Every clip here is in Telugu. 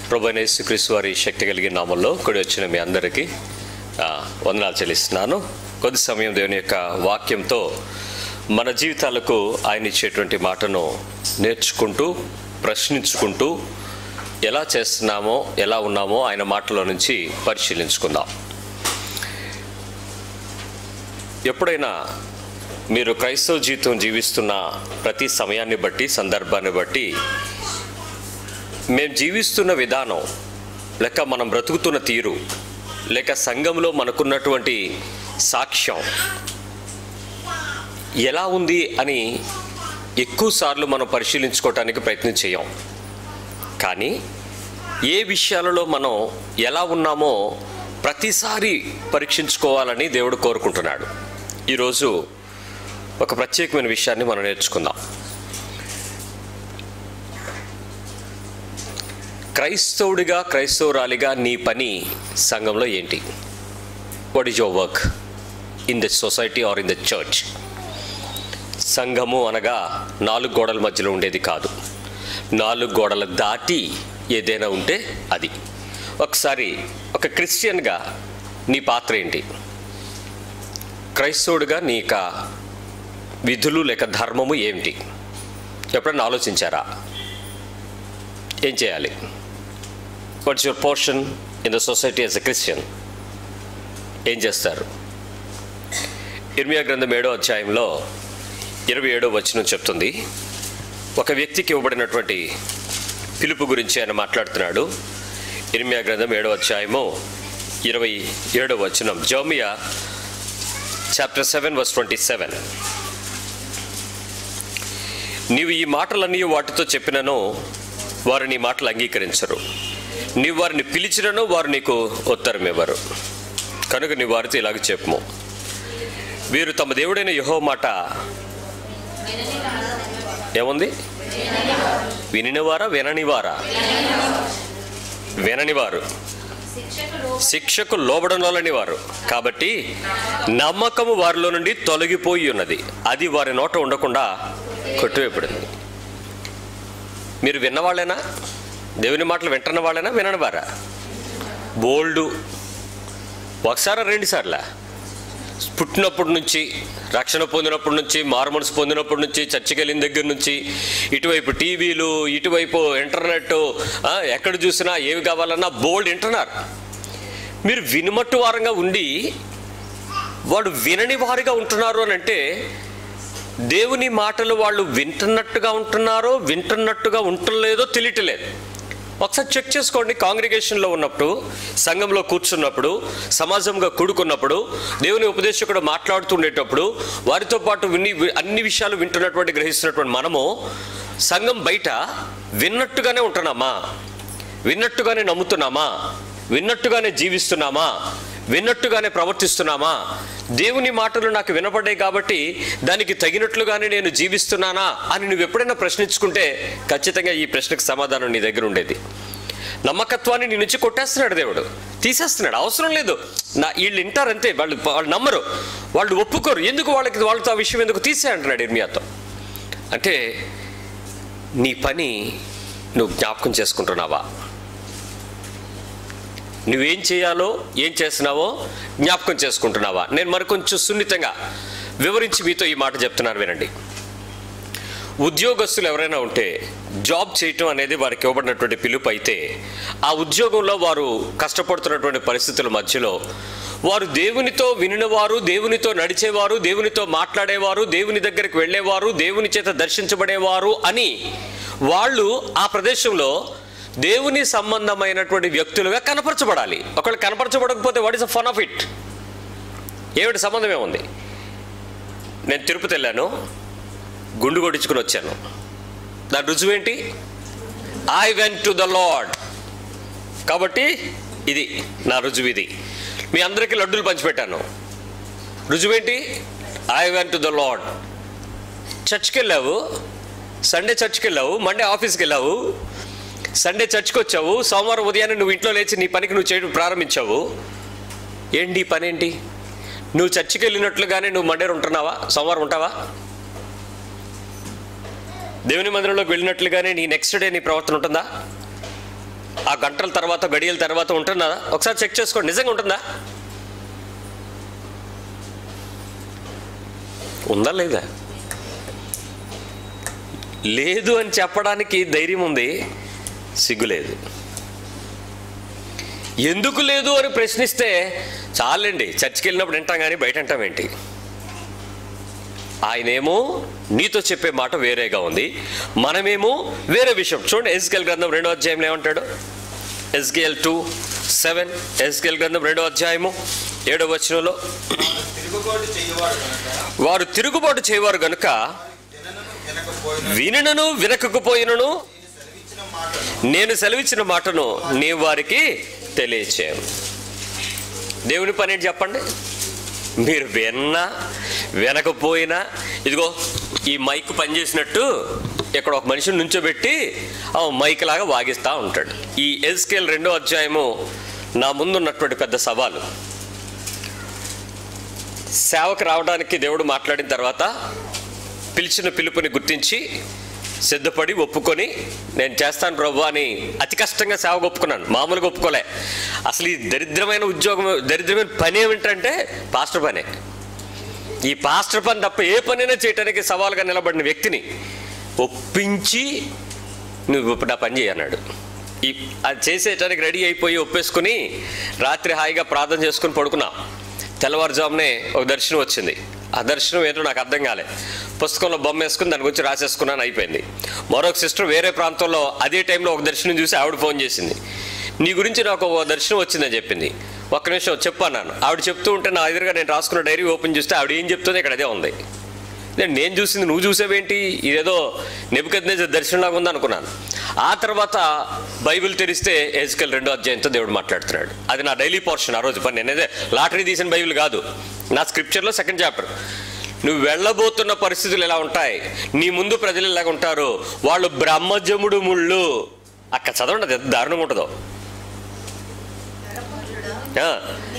ప్రభు యేసుక్రీస్తు వారి శక్తి కలిగిన నామంలో కూడి వచ్చిన మీ అందరికీ ఆ, వందనాలు చెల్లిస్తున్నాను కొద్ది సమయం దేవుని యొక్క వాక్యంతో మన జీవితాలకు ఆయన ఇచ్చేటువంటి మాటను నేర్చుకుంటూ ప్రశ్నించుకుంటూ ఎలా చేస్తున్నామో ఎలా ఉన్నామో ఆయన మాటలో నుంచి పరిశీలించుకుందాం ఎప్పుడైనా మీరు క్రైస్తవ జీవితం జీవిస్తున్న ప్రతి సమయాన్ని బట్టి సందర్భాన్ని బట్టి మేము జీవిస్తున్న విధానం లేక మనం బ్రతుకుతున్న తీరు లేక సంఘంలో మనకున్నటువంటి సాక్ష్యం ఎలా ఉంది అని ఎక్కువసార్లు మనం పరిశీలించుకోవటానికి ప్రయత్నం చేయం కానీ ఏ విషయాలలో మనం ఎలా ఉన్నామో ప్రతిసారి పరీక్షించుకోవాలని దేవుడు కోరుకుంటున్నాడు ఈరోజు ఒక ప్రత్యేకమైన విషయాన్ని మనం నేర్చుకుందాం క్రైస్తవుడిగా క్రైస్తవురాలిగా నీ పని సంఘంలో ఏంటి what is your work in the society or in the church సంఘము అనగా నాలుగు గోడల మధ్యలో ఉండేది కాదు నాలుగు గోడల దాటి ఏదైనా ఉంటే అది ఒకసారి ఒక క్రిస్టియన్గా నీ పాత్ర ఏంటి క్రైస్తవుడిగా నీ యొక్క విధులు లేక ధర్మము ఏమిటి ఎప్పుడన్నా ఆలోచించారా ఏం చేయాలి what's your portion in the society as a Christian ఏం చేస్తారు ఇర్మియా గ్రంథం ఏడో అధ్యాయంలో ఇరవై ఏడో వచనం చెప్తుంది ఒక వ్యక్తికి ఇవ్వబడినటువంటి పిలుపు గురించి ఆయన మాట్లాడుతున్నాడు ఇర్మియా గ్రంథం ఏడో అధ్యాయము ఇరవై ఏడో వచనం Jeremiah chapter seven verse twenty seven నీవు ఈ మాటలన్నీ వాటితో చెప్పినను వారు నీ మాటలు అంగీకరించరు నీవు వారిని పిలిచినను వారు నీకు ఉత్తరం ఇవ్వరు కనుక నీ వారితో ఇలాగ చెప్పుము వీరు తమ దేవుడైన యహో మాట ఏముంది వినినవారా విననివారా విననివారు శిక్షకు లోబడనోలని వారు కాబట్టి నమ్మకము వారిలో నుండి తొలగిపోయి ఉన్నది అది వారి నోట ఉండకుండా కొట్టివేయబడింది మీరు విన్నవాళ్ళేనా దేవుని మాటలు వింటున్న వాళ్ళేనా వినని వారా బోల్డు ఒకసారి రెండు సార్లా పుట్టినప్పటి నుంచి రక్షణ పొందినప్పటి నుంచి మారుమనసు పొందినప్పటి నుంచి చర్చికి వెళ్ళిన దగ్గర నుంచి ఇటువైపు టీవీలు ఇటువైపు ఇంటర్నెట్ ఆ, ఎక్కడ చూసినా ఏవి కావాలన్నా బోల్డ్ వింటున్నారు మీరు వినుమట్టు వారంగా ఉండి వాడు వినని వారిగా ఉంటున్నారు అని అంటే దేవుని మాటలు వాళ్ళు వింటున్నట్టుగా ఉంటున్నారో వింటున్నట్టుగా ఉంటలేదో తెలియట్లేదు ఒకసారి చెక్ చేసుకోండి కాంగ్రిగేషన్లో ఉన్నప్పుడు సంఘంలో కూర్చున్నప్పుడు సమాజంగా కూడుకున్నప్పుడు దేవుని ఉపదేశకుడు మాట్లాడుతుండేటప్పుడు వారితో పాటు విని అన్ని విషయాలు వింటున్నటువంటి గ్రహిస్తున్నటువంటి మనము సంఘం బయట విన్నట్టుగానే ఉంటున్నామా విన్నట్టుగానే నమ్ముతున్నామా విన్నట్టుగానే జీవిస్తున్నామా విన్నట్టుగానే ప్రవర్తిస్తున్నామా దేవుని మాటలు నాకు వినపడ్డాయి కాబట్టి దానికి తగినట్లుగానే నేను జీవిస్తున్నానా అని నువ్వు ఎప్పుడైనా ప్రశ్నించుకుంటే ఖచ్చితంగా ఈ ప్రశ్నకు సమాధానం నీ దగ్గర ఉండేది నమ్మకత్వాన్ని నీ నుంచి కొట్టేస్తున్నాడు దేవుడు తీసేస్తున్నాడు అవసరం లేదు నా వీళ్ళు వింటారంతే వాళ్ళు వాళ్ళు నమ్మరు వాళ్ళు ఒప్పుకోరు ఎందుకు వాళ్ళకి వాళ్ళతో ఆ విషయం ఎందుకు తీసే అంటున్నాడు ఇర్మియాతో అంటే నీ పని నువ్వు జ్ఞాపకం చేసుకుంటున్నావా నువ్వేం చేయాలో ఏం చేస్తున్నావో జ్ఞాపకం చేసుకుంటున్నావా నేను మరి కొంచెం సున్నితంగా వివరించి మీతో ఈ మాట చెప్తున్నాను వినండి ఉద్యోగస్తులు ఎవరైనా ఉంటే జాబ్ చేయటం అనేది వారికి ఇవ్వబడినటువంటి పిలుపు అయితే ఆ ఉద్యోగంలో వారు కష్టపడుతున్నటువంటి పరిస్థితుల మధ్యలో వారు దేవునితో వినినవారు దేవునితో నడిచేవారు దేవునితో మాట్లాడేవారు దేవుని దగ్గరికి వెళ్ళేవారు దేవుని చేత దర్శించబడేవారు అని వాళ్ళు ఆ ప్రదేశంలో దేవుని సంబంధమైనటువంటి వ్యక్తులుగా కనపరచబడాలి ఒకళ్ళు కనపరచబడకపోతే what is a fun of it ఏమిటి సంబంధం ఏముంది నేను తిరుపతి వెళ్ళాను గుండు కొట్టించుకుని వచ్చాను దాని రుజువేంటి I went to the Lord కాబట్టి ఇది నా రుజువు ఇది మీ అందరికీ లడ్డూలు పంచిపెట్టాను రుజువేంటి I went to the Lord చర్చ్కి వెళ్ళావు సండే చర్చ్కి వెళ్ళావు మండే ఆఫీస్కి వెళ్ళావు సండే చర్చ్కి వచ్చావు సోమవారం ఉదయాన్నే నువ్వు ఇంట్లో లేచి నీ పనికి నువ్వు చేయడం ప్రారంభించావు ఏంటి ఈ పని ఏంటి నువ్వు చర్చికి వెళ్ళినట్లుగానే నువ్వు మండే ఉంటున్నావా సోమవారం ఉంటావా దేవుని మందిరంలోకి వెళ్ళినట్లుగానే నీ నెక్స్ట్ డే నీ ప్రవర్తన ఉంటుందా ఆ గంటల తర్వాత గడియల తర్వాత ఉంటుందా ఒకసారి చెక్ చేసుకోండి నిజంగా ఉంటుందా ఉందా లేదా లేదు అని చెప్పడానికి ధైర్యం ఉంది సిగ్గు లేదు ఎందుకు లేదు అని ప్రశ్నిస్తే చాలండి చర్చికి వెళ్ళినప్పుడు వింటాం కానీ బయట అంటాం ఏంటి ఆయనేమో నీతో చెప్పే మాట వేరేగా ఉంది మనమేమో వేరే విషయం చూడండి ఎస్కెల్ గ్రంథం రెండో అధ్యాయంలో ఏమంటాడు ఎస్కేఎల్ టూ సెవెన్ ఎస్కేఎల్ గ్రంథం రెండో అధ్యాయము ఏడో వచనంలో తిరుగుబాటు చేయవాడు కనుక వారు తిరుగుబాటు చేయవారు గనుక తినను వినకపోయిన వినను వినకపోయినను నేను సెలవిచ్చిన మాటను నేను సెలవిచ్చిన మాటను నీ వారికి తెలియచేయను దేవుని పని ఏంటి చెప్పండి మీరు విన్నా వినకపోయినా ఇదిగో ఈ మైక్ పనిచేసినట్టు ఇక్కడ ఒక మనిషిని నుంచోబెట్టి ఆ మైక్ లాగా వాగిస్తూ ఉంటాడు ఈ ఎస్కేల్ రెండో అధ్యాయము నా ముందున్నటువంటి పెద్ద సవాలు సేవకు రావడానికి దేవుడు మాట్లాడిన తర్వాత పిలిచిన పిలుపుని గుర్తించి సిద్ధపడి ఒప్పుకొని నేను చేస్తాను ప్రభు అని అతి కష్టంగా సేవకు ఒప్పుకున్నాను మామూలుగా ఒప్పుకోలే అసలు ఈ దరిద్రమైన ఉద్యోగం దరిద్రమైన పని ఏమిటంటే పాస్టర్ పనే ఈ పాస్టర్ పని తప్ప ఏ పనైనా చేయడానికి సవాలుగా నిలబడిన వ్యక్తిని ఒప్పించి నువ్వు ఇప్పుడు నా పని చేయన్నాడు ఈ అది చేసేటానికి రెడీ అయిపోయి ఒప్పేసుకుని రాత్రి హాయిగా ప్రార్థన చేసుకుని పడుకున్నా తెల్లవారుజామునే ఒక దర్శనం వచ్చింది ఆ దర్శనం ఏంటో నాకు అర్థం కాలే పుస్తకంలో బొమ్మ వేసుకుని దాని గురించి రాసేసుకున్నాను అయిపోయింది మరొక సిస్టర్ వేరే ప్రాంతంలో అదే టైంలో ఒక దర్శనం చూసి ఆవిడ ఫోన్ చేసింది నీ గురించి నాకు ఒక దర్శనం వచ్చిందని చెప్పింది ఒక్క నిమిషం చెప్పన్నాను ఆవిడ చెప్తూ ఉంటే నా ఎదురుగా నేను రాసుకున్న డైరీ ఓపెన్ చూస్తే ఆవిడ ఏం చెప్తుందో ఇక్కడ అదే ఉంది నేను నేను చూసింది నువ్వు చూసావేంటి ఇదేదో నెబుకద్నేజ దర్శనంలాగా ఉంది అనుకున్నాను ఆ తర్వాత బైబిల్ తెరిస్తే ఎజ్కెల్ రెండో అధ్యాయంతో దేవుడు మాట్లాడుతున్నాడు అది నా డైలీ పోర్షన్ ఆ రోజు పని నేనేదే లాటరీ తీసిన బైబిల్ కాదు నా స్క్రిప్చర్లో సెకండ్ చాప్టర్ నువ్వు వెళ్ళబోతున్న పరిస్థితులు ఎలా ఉంటాయి నీ ముందు ప్రజలు ఎలాగ ఉంటారు వాళ్ళు బ్రహ్మజముడు ముళ్ళు అక్కడ చదవండి అది ఎంత దారుణంగా ఉంటుందో ఆ.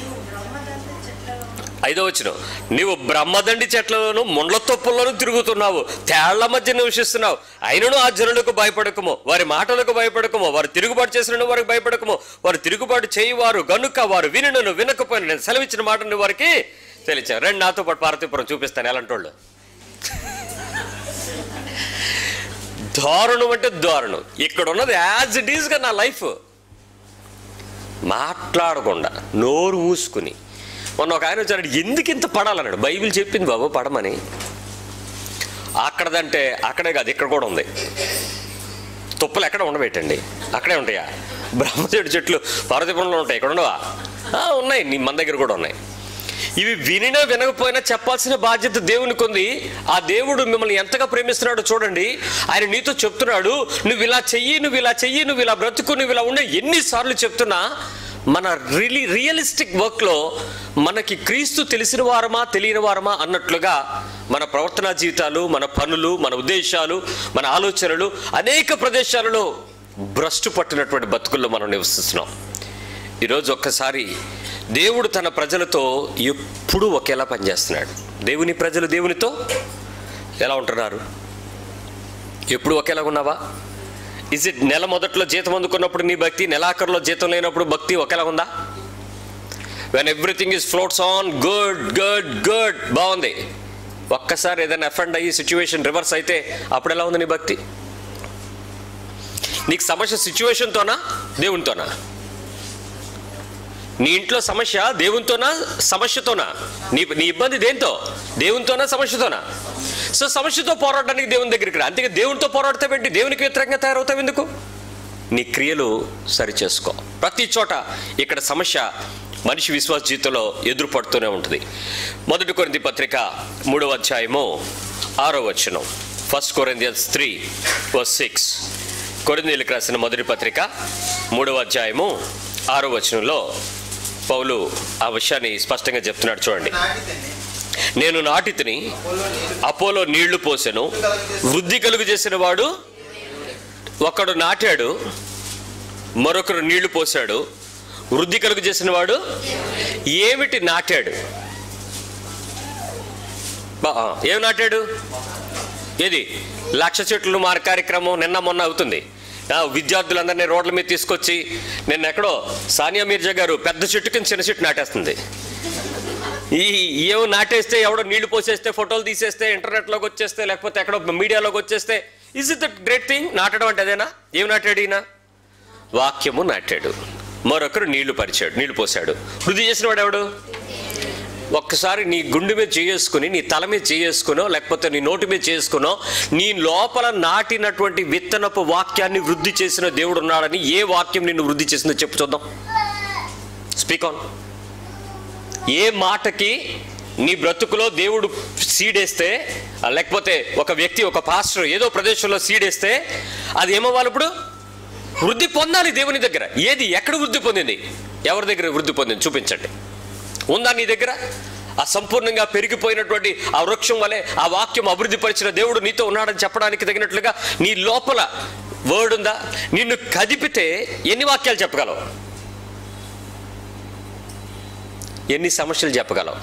ఐదో వచ్చిన నీవు బ్రహ్మదండి చెట్లలోను ముండ్ల తొప్పుల్లోనూ తిరుగుతున్నావు తేళ్ల మధ్య నివసిస్తున్నావు అయినను ఆ జనులకు భయపడకము వారి మాటలకు భయపడకము వారు తిరుగుబాటు చేసిన వారికి భయపడకము వారు తిరుగుబాటు చేయువారు గనుక వారు వినను వినకపోయిన నేను సెలవిచ్చిన మాటను వారికి తెలిచారు రెండు నాతో పాటు పార్వతీపురం చూపిస్తాను ఎలాంటోళ్ళు దారుణం అంటే దారుణం ఇక్కడ ఉన్నది యాజ్ ఇట్ ఈస్గా నా లైఫ్ మాట్లాడకుండా నోరు మూసుకుని మొన్న ఒక ఆయన వచ్చాడు ఎందుకు ఇంత పడాలన్నాడు బైబిల్ చెప్పింది బాబు పడమని అక్కడదంటే అక్కడే కాదు ఇక్కడ కూడా ఉంది తుప్పలు ఎక్కడ ఉండబెట్టండి అక్కడే ఉంటాయా బ్రహ్మచెడు చెట్లు పార్వతీపురంలో ఉంటాయి ఇక్కడ ఉండవా ఆ, ఉన్నాయి నీ మన దగ్గర కూడా ఉన్నాయి ఇవి వినినా వినకపోయినా చెప్పాల్సిన బాధ్యత దేవునికి ఉంది ఆ దేవుడు మిమ్మల్ని ఎంతగా ప్రేమిస్తున్నాడో చూడండి ఆయన నీతో చెప్తున్నాడు నువ్వు ఇలా చెయ్యి నువ్వు ఇలా చెయ్యి నువ్వు ఇలా బ్రతుకు నువ్వు ఇలా ఉండే ఎన్నిసార్లు చెప్తున్నా మన రియలీ రియలిస్టిక్ వర్క్లో మనకి క్రీస్తు తెలిసిన వారమా తెలియని వారమా అన్నట్లుగా మన ప్రవర్తనా జీవితాలు మన పనులు మన ఉద్దేశాలు మన ఆలోచనలు అనేక ప్రదేశాలలో భ్రష్టు పట్టినటువంటి బతుకుల్లో మనం నివసిస్తున్నాం ఈరోజు ఒక్కసారి దేవుడు తన ప్రజలతో ఎప్పుడూ ఒకేలా పనిచేస్తున్నాడు దేవుని ప్రజలు దేవునితో ఎలా ఉంటున్నారు ఎప్పుడు ఒకేలా ఉన్నావా ఇజ్ ఇట్ నెల మొదట్లో జీతం అందుకున్నప్పుడు నీ భక్తి నెలాఖరులో జీతం లేనప్పుడు భక్తి ఒకేలా ఉందా when everything is floats on good good good బాగుంది ఒక్కసారి ఏదైనా ఎఫెండ్ అయ్యి సిచ్యువేషన్ రివర్స్ అయితే అప్పుడు ఎలా ఉంది నీ భక్తి నీకు సమస్య సిచ్యువేషన్తోనా దేవునితోనా నీ ఇంట్లో సమస్య దేవునితోనా సమస్యతోనా నీ నీ ఇబ్బంది దేంతో దేవునితోనా సమస్యతోనా సో సమస్యతో పోరాడడానికి దేవుని దగ్గరికి రా అంతే దేవునితో పోరాడితే పెట్టి దేవునికి వ్యతిరేకంగా తయారవుతావు ఎందుకు నీ క్రియలు సరిచేసుకో ప్రతి చోట ఇక్కడ సమస్య మనిషి విశ్వాస జీవితంలో ఎదురుపడుతూనే ఉంటుంది మొదటి కొరింది పత్రిక మూడవ అధ్యాయము ఆరో వచనం first Corinthians three verse six కొరిందీలకు రాసిన మొదటి పత్రిక మూడవ అధ్యాయము ఆరో వచనంలో పౌలు ఆ విషయాన్ని స్పష్టంగా చెప్తున్నాడు చూడండి నాటితేనే నేను నాటితిని అపోలో నీరు అపోలో నీళ్లు పోసెను వృద్ధి కలుగు చేసిన వాడు ఒకడు నాటాడు మరొకరు నీళ్లు పోసాడు వృద్ధి కలుగు చేసిన వాడు ఏమిటి నాటాడు బా- ఆ, ఏమి నాటాడు ఏది లక్ష చెట్లు మార కార్యక్రమం నిన్న మొన్న అవుతుంది ఆ, విద్యార్థులందరినీ రోడ్ల మీద తీసుకొచ్చి నిన్న ఎక్కడో సానియా మీర్జా గారు పెద్ద చెట్టు కింద చిన్న చెట్టు నాటేస్తుంది ఈ ఏమో నాటేస్తే ఎవడో నీళ్లు పోసేస్తే ఫోటోలు తీసేస్తే ఇంటర్నెట్లోకి వచ్చేస్తే లేకపోతే ఎక్కడో మీడియాలోకి వచ్చేస్తే is it the great thing నాటడం అంటే అదేనా ఏం నాటాడు ఈయన వాక్యము నాటాడు మరొకరు నీళ్లు పరిచాడు నీళ్లు పోసాడు వృద్ధి చేసిన వాడు ఎవడు ఒక్కసారి నీ గుండె మీద చేసుకుని నీ తల మీద చేసుకునో లేకపోతే నీ నోటి మీద చేసుకునో నీ లోపల నాటినటువంటి విత్తనపు వాక్యాన్ని వృద్ధి చేసిన దేవుడు ఉన్నాడని ఏ వాక్యం నిన్ను వృద్ధి చేసిందో చెప్పు చూద్దాం స్పీక్ ఆన్ ఏ మాటకి నీ బ్రతుకులో దేవుడు సీడేస్తే ఆ, లేకపోతే ఒక వ్యక్తి ఒక పాస్టర్ ఏదో ప్రదేశంలో సీడేస్తే అది ఏమవ్వాలి ఇప్పుడు వృద్ధి పొందాలి దేవుని దగ్గర ఏది ఎక్కడ వృద్ధి పొందింది ఎవరి దగ్గర వృద్ధి పొందింది చూపించండి ఉందా నీ దగ్గర ఆ సంపూర్ణంగా పెరిగిపోయినటువంటి ఆ వృక్షం వలె ఆ వాక్యం అభివృద్ధి పరిచిన దేవుడు నీతో ఉన్నాడని చెప్పడానికి తగినట్లుగా నీ లోపల వర్డ్ ఉందా నిన్ను కదిపితే ఎన్ని వాక్యాలు చెప్పగలవు ఎన్ని సమస్యలు చెప్పగలవు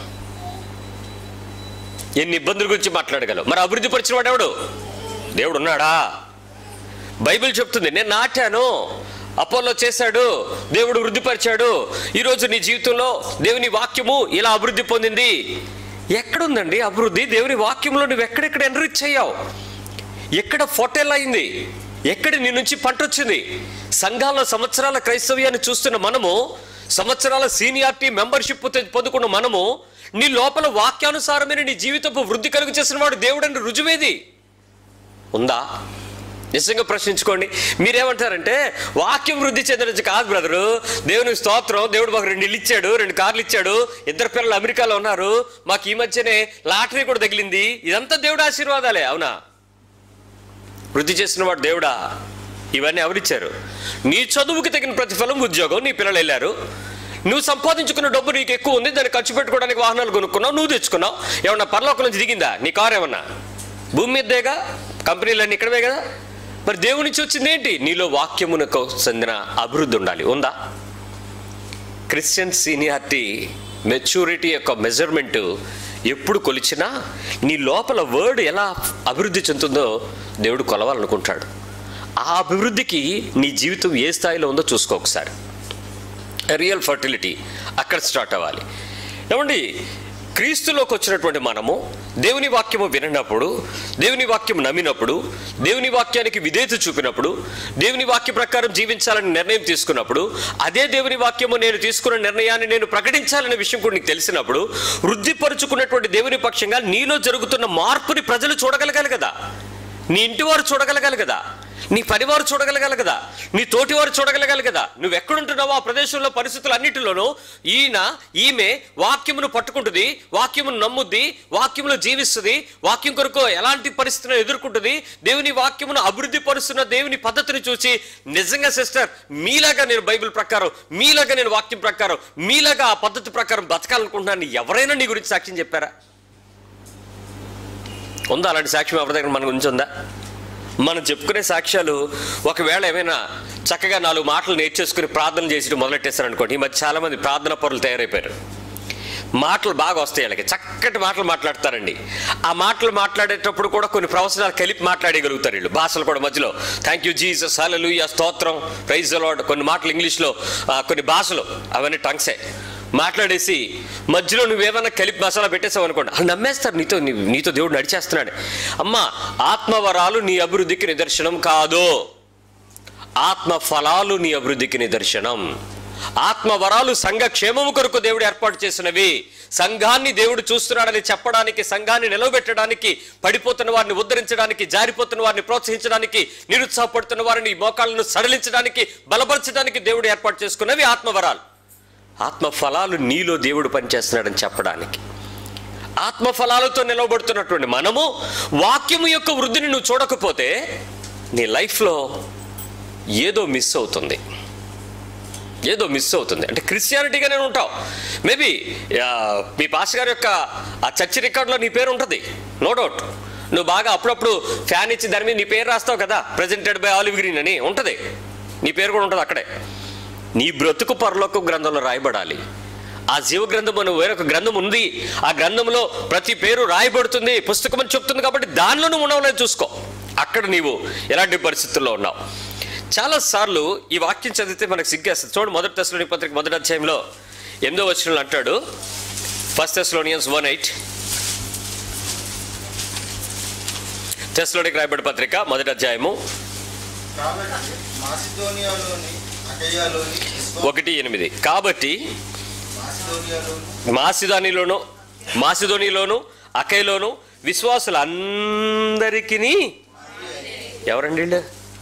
ఎన్ని ఇబ్బందుల గురించి మాట్లాడగలవు మరి అభివృద్ధి పరిచిన వాడు ఎవడు దేవుడు ఉన్నాడా బైబిల్ చెప్తుంది నేను నాటాను అపోలో చేశాడు దేవుడు వృద్ధిపరిచాడు ఈరోజు నీ జీవితంలో దేవుని వాక్యము ఇలా అభివృద్ధి పొందింది ఎక్కడుందండి అభివృద్ధి దేవుని వాక్యంలో నువ్వు ఎక్కడెక్కడ ఎన్రిచ్ అయ్యావు ఎక్కడ ఫోటెల్ అయింది ఎక్కడ నీ నుంచి పంట వచ్చింది సంఘాల సంవత్సరాల క్రైస్తవ్యాన్ని చూస్తున్న మనము సంవత్సరాల సీనియారిటీ మెంబర్షిప్ పొందుకున్న మనము నీ లోపల వాక్యానుసారమైన నీ జీవితపు వృద్ధి కలుగు చేసిన వాడు దేవుడని రుజువేది ఉందా నిజంగా ప్రశ్నించుకోండి మీరేమంటారంటే వాక్యం వృద్ధి చెందిన కాదు బ్రదరు దేవుని స్తోత్రం దేవుడు మాకు రెండు ఇల్లు ఇచ్చాడు రెండు కార్లు ఇచ్చాడు ఇద్దరు పిల్లలు అమెరికాలో ఉన్నారు మాకు ఈ మధ్యనే లాటరీ కూడా తగిలింది ఇదంతా దేవుడు ఆశీర్వాదాలే అవునా వృద్ధి చేసిన వాడు దేవుడా ఇవన్నీ ఎవరిచ్చారు నీ చదువుకి తగిన ప్రతిఫలం ఉద్యోగం నీ పిల్లలు వెళ్ళారు నువ్వు సంపాదించుకున్న డబ్బు నీకు ఎక్కువ ఉంది దాన్ని ఖర్చు పెట్టుకోవడానికి వాహనాలు కొనుక్కున్నావు నువ్వు తెచ్చుకున్నావు ఏమన్నా పరలోకం నుంచి దిగిందా నీ కారు ఏమన్నా భూమి మీదేగా కంపెనీలన్నీ ఇక్కడవే కదా మరి దేవుడి నుంచి వచ్చింది ఏంటి నీలో వాక్యమునకు చెందిన అభివృద్ధి ఉండాలి ఉందా క్రిస్టియన్ సీనియారిటీ మెచ్యూరిటీ యొక్క మెజర్మెంట్ ఎప్పుడు కొలిచినా నీ లోపల వర్డ్ ఎలా అభివృద్ధి చెందుతుందో దేవుడు కొలవాలనుకుంటాడు ఆ అభివృద్ధికి నీ జీవితం ఏ స్థాయిలో ఉందో చూసుకో ఒకసారి రియల్ ఫర్టిలిటీ అక్కడ స్టార్ట్ అవ్వాలి ఏమండి క్రీస్తులోకి వచ్చినటువంటి మనము దేవుని వాక్యము వినప్పుడు దేవుని వాక్యం నమ్మినప్పుడు దేవుని వాక్యానికి విధేయత చూపినప్పుడు దేవుని వాక్య ప్రకారం జీవించాలని నిర్ణయం తీసుకున్నప్పుడు అదే దేవుని వాక్యము నేను తీసుకున్న నిర్ణయాన్ని నేను ప్రకటించాలనే విషయం కూడా నీకు తెలిసినప్పుడు వృద్ధిపరుచుకున్నటువంటి దేవుని పక్షంగా నీలో జరుగుతున్న మార్పుని ప్రజలు చూడగలగాలి కదా నీ ఇంటి వారు చూడగలగాలి కదా నీ పనివారు చూడగలగాలి కదా నీ తోటివారు చూడగలగాలి కదా నువ్వు ఎక్కడుంటున్నావో ఆ ప్రదేశంలో పరిస్థితులు అన్నిటిలోనూ ఈయన ఈమె వాక్యమును పట్టుకుంటుంది వాక్యమును నమ్ముద్ది వాక్యమును జీవిస్తుంది వాక్యం కొరకు ఎలాంటి పరిస్థితులను ఎదుర్కొంటుంది దేవుని వాక్యమును అభివృద్ధి పరుస్తున్న దేవుని పద్ధతిని చూసి నిజంగా సిస్టర్ మీలాగా నేను బైబిల్ ప్రకారం మీలాగా నేను వాక్యం ప్రకారం మీలాగా ఆ పద్ధతి ప్రకారం బతకాలనుకుంటున్నాను ఎవరైనా నీ గురించి సాక్ష్యం చెప్పారా ఉందా అలాంటి సాక్ష్యం ఎవరి దగ్గర మన గురించి ఉందా మనం చెప్పుకునే సాక్ష్యాలు ఒకవేళ ఏమైనా చక్కగా నాలుగు మాటలు నేర్చేసుకుని ప్రార్థన చేసి మొదలెట్టేస్తారు అనుకోండి ఈ మధ్య చాలా మంది ప్రార్థన పరులు తయారైపోయారు మాటలు బాగా వస్తాయి వాళ్ళకి చక్కటి మాటలు మాట్లాడతారండి ఆ మాటలు మాట్లాడేటప్పుడు కూడా కొన్ని ప్రవచనాలు కలిపి మాట్లాడగలుగుతారు వీళ్ళు భాషలు కూడా మధ్యలో థ్యాంక్ యూ జీసస్ హలలు స్తోత్రం ప్రైజ్ లార్డ్ కొన్ని మాటలు ఇంగ్లీష్లో ఆ, కొన్ని భాషలు అవన్నీ టంగ్సే మాట్లాడేసి మధ్యలో నువ్వేమన్నా కలిపి మసాలా పెట్టేసావు అనుకోండి వాళ్ళు నమ్మేస్తారు నీతో నీ- నీతో దేవుడు నడిచేస్తున్నాడు అమ్మా ఆత్మవరాలు నీ అభివృద్ధికి నిదర్శనం కాదు ఆత్మ ఫలాలు నీ అభివృద్ధికి నిదర్శనం ఆత్మ వరాలు సంఘ క్షేమము కొరకు దేవుడు ఏర్పాటు చేసినవి సంఘాన్ని దేవుడు చూస్తున్నాడని చెప్పడానికి సంఘాన్ని నిలవబెట్టడానికి పడిపోతున్న వారిని ఉద్ధరించడానికి జారిపోతున్న వారిని ప్రోత్సహించడానికి నిరుత్సాహపడుతున్న వారిని మోకాళ్ళను సడలించడానికి బలపరచడానికి దేవుడు ఏర్పాటు చేసుకున్నవి ఆత్మవరాలు ఆత్మ ఫలాలు నీలో దేవుడు పనిచేస్తున్నాడని చెప్పడానికి ఆత్మ ఫలాలతో నిలవబడుతున్నటువంటి మనము వాక్యము యొక్క వృద్ధిని నువ్వు చూడకపోతే నీ లైఫ్లో ఏదో మిస్ అవుతుంది ఏదో మిస్ అవుతుంది అంటే క్రిస్టియానిటీగానే ఉంటావు మేబీ మీ పాస్ గారి యొక్క ఆ చర్చి రికార్డులో నీ పేరు ఉంటుంది నో డౌట్ నువ్వు బాగా అప్పుడప్పుడు ఫ్యాన్ ఇచ్చి దాని మీద నీ పేరు రాస్తావు కదా ప్రెజెంటెడ్ బై ఆలివ్ గ్రీన్ అని ఉంటుంది నీ పేరు కూడా ఉంటుంది అక్కడే నీ బ్రతుకు పరలోక గ్రంథంలో రాయబడాలి ఆ జీవ గ్రంథం అని వేరొక గ్రంథం ఉంది ఆ గ్రంథంలో ప్రతి పేరు రాయబడుతుంది పుస్తకం అని చెప్తుంది కాబట్టి దానిలో నువ్వు ఉండవలేదు చూసుకో అక్కడ నీవు ఎలాంటి పరిస్థితుల్లో ఉన్నావు చాలాసార్లు ఈ వాక్యం చదివితే మనకు సిగ్గేస్తుంది చూడండి మొదటి తెస్లోని పత్రిక మొదటి అధ్యాయంలో ఎనిమిదో వచ్చిన అంటాడు ఫస్ట్ తెస్లోనియన్స్ వన్ ఎయిట్ తెస్లోనికి రాయబడి పత్రిక మొదటి అధ్యాయము కాబట్టి మాసిదోనియాలోని అకయ్యాలోని విశ్వ- ఒకటి ఎనిమిది కాబట్టి మాసిదోనియాలోని మాసిదానిలోను మాసిదోనిలోను అకైలోను విశ్వాసులందరికీ ఎవరండి వీళ్ళు?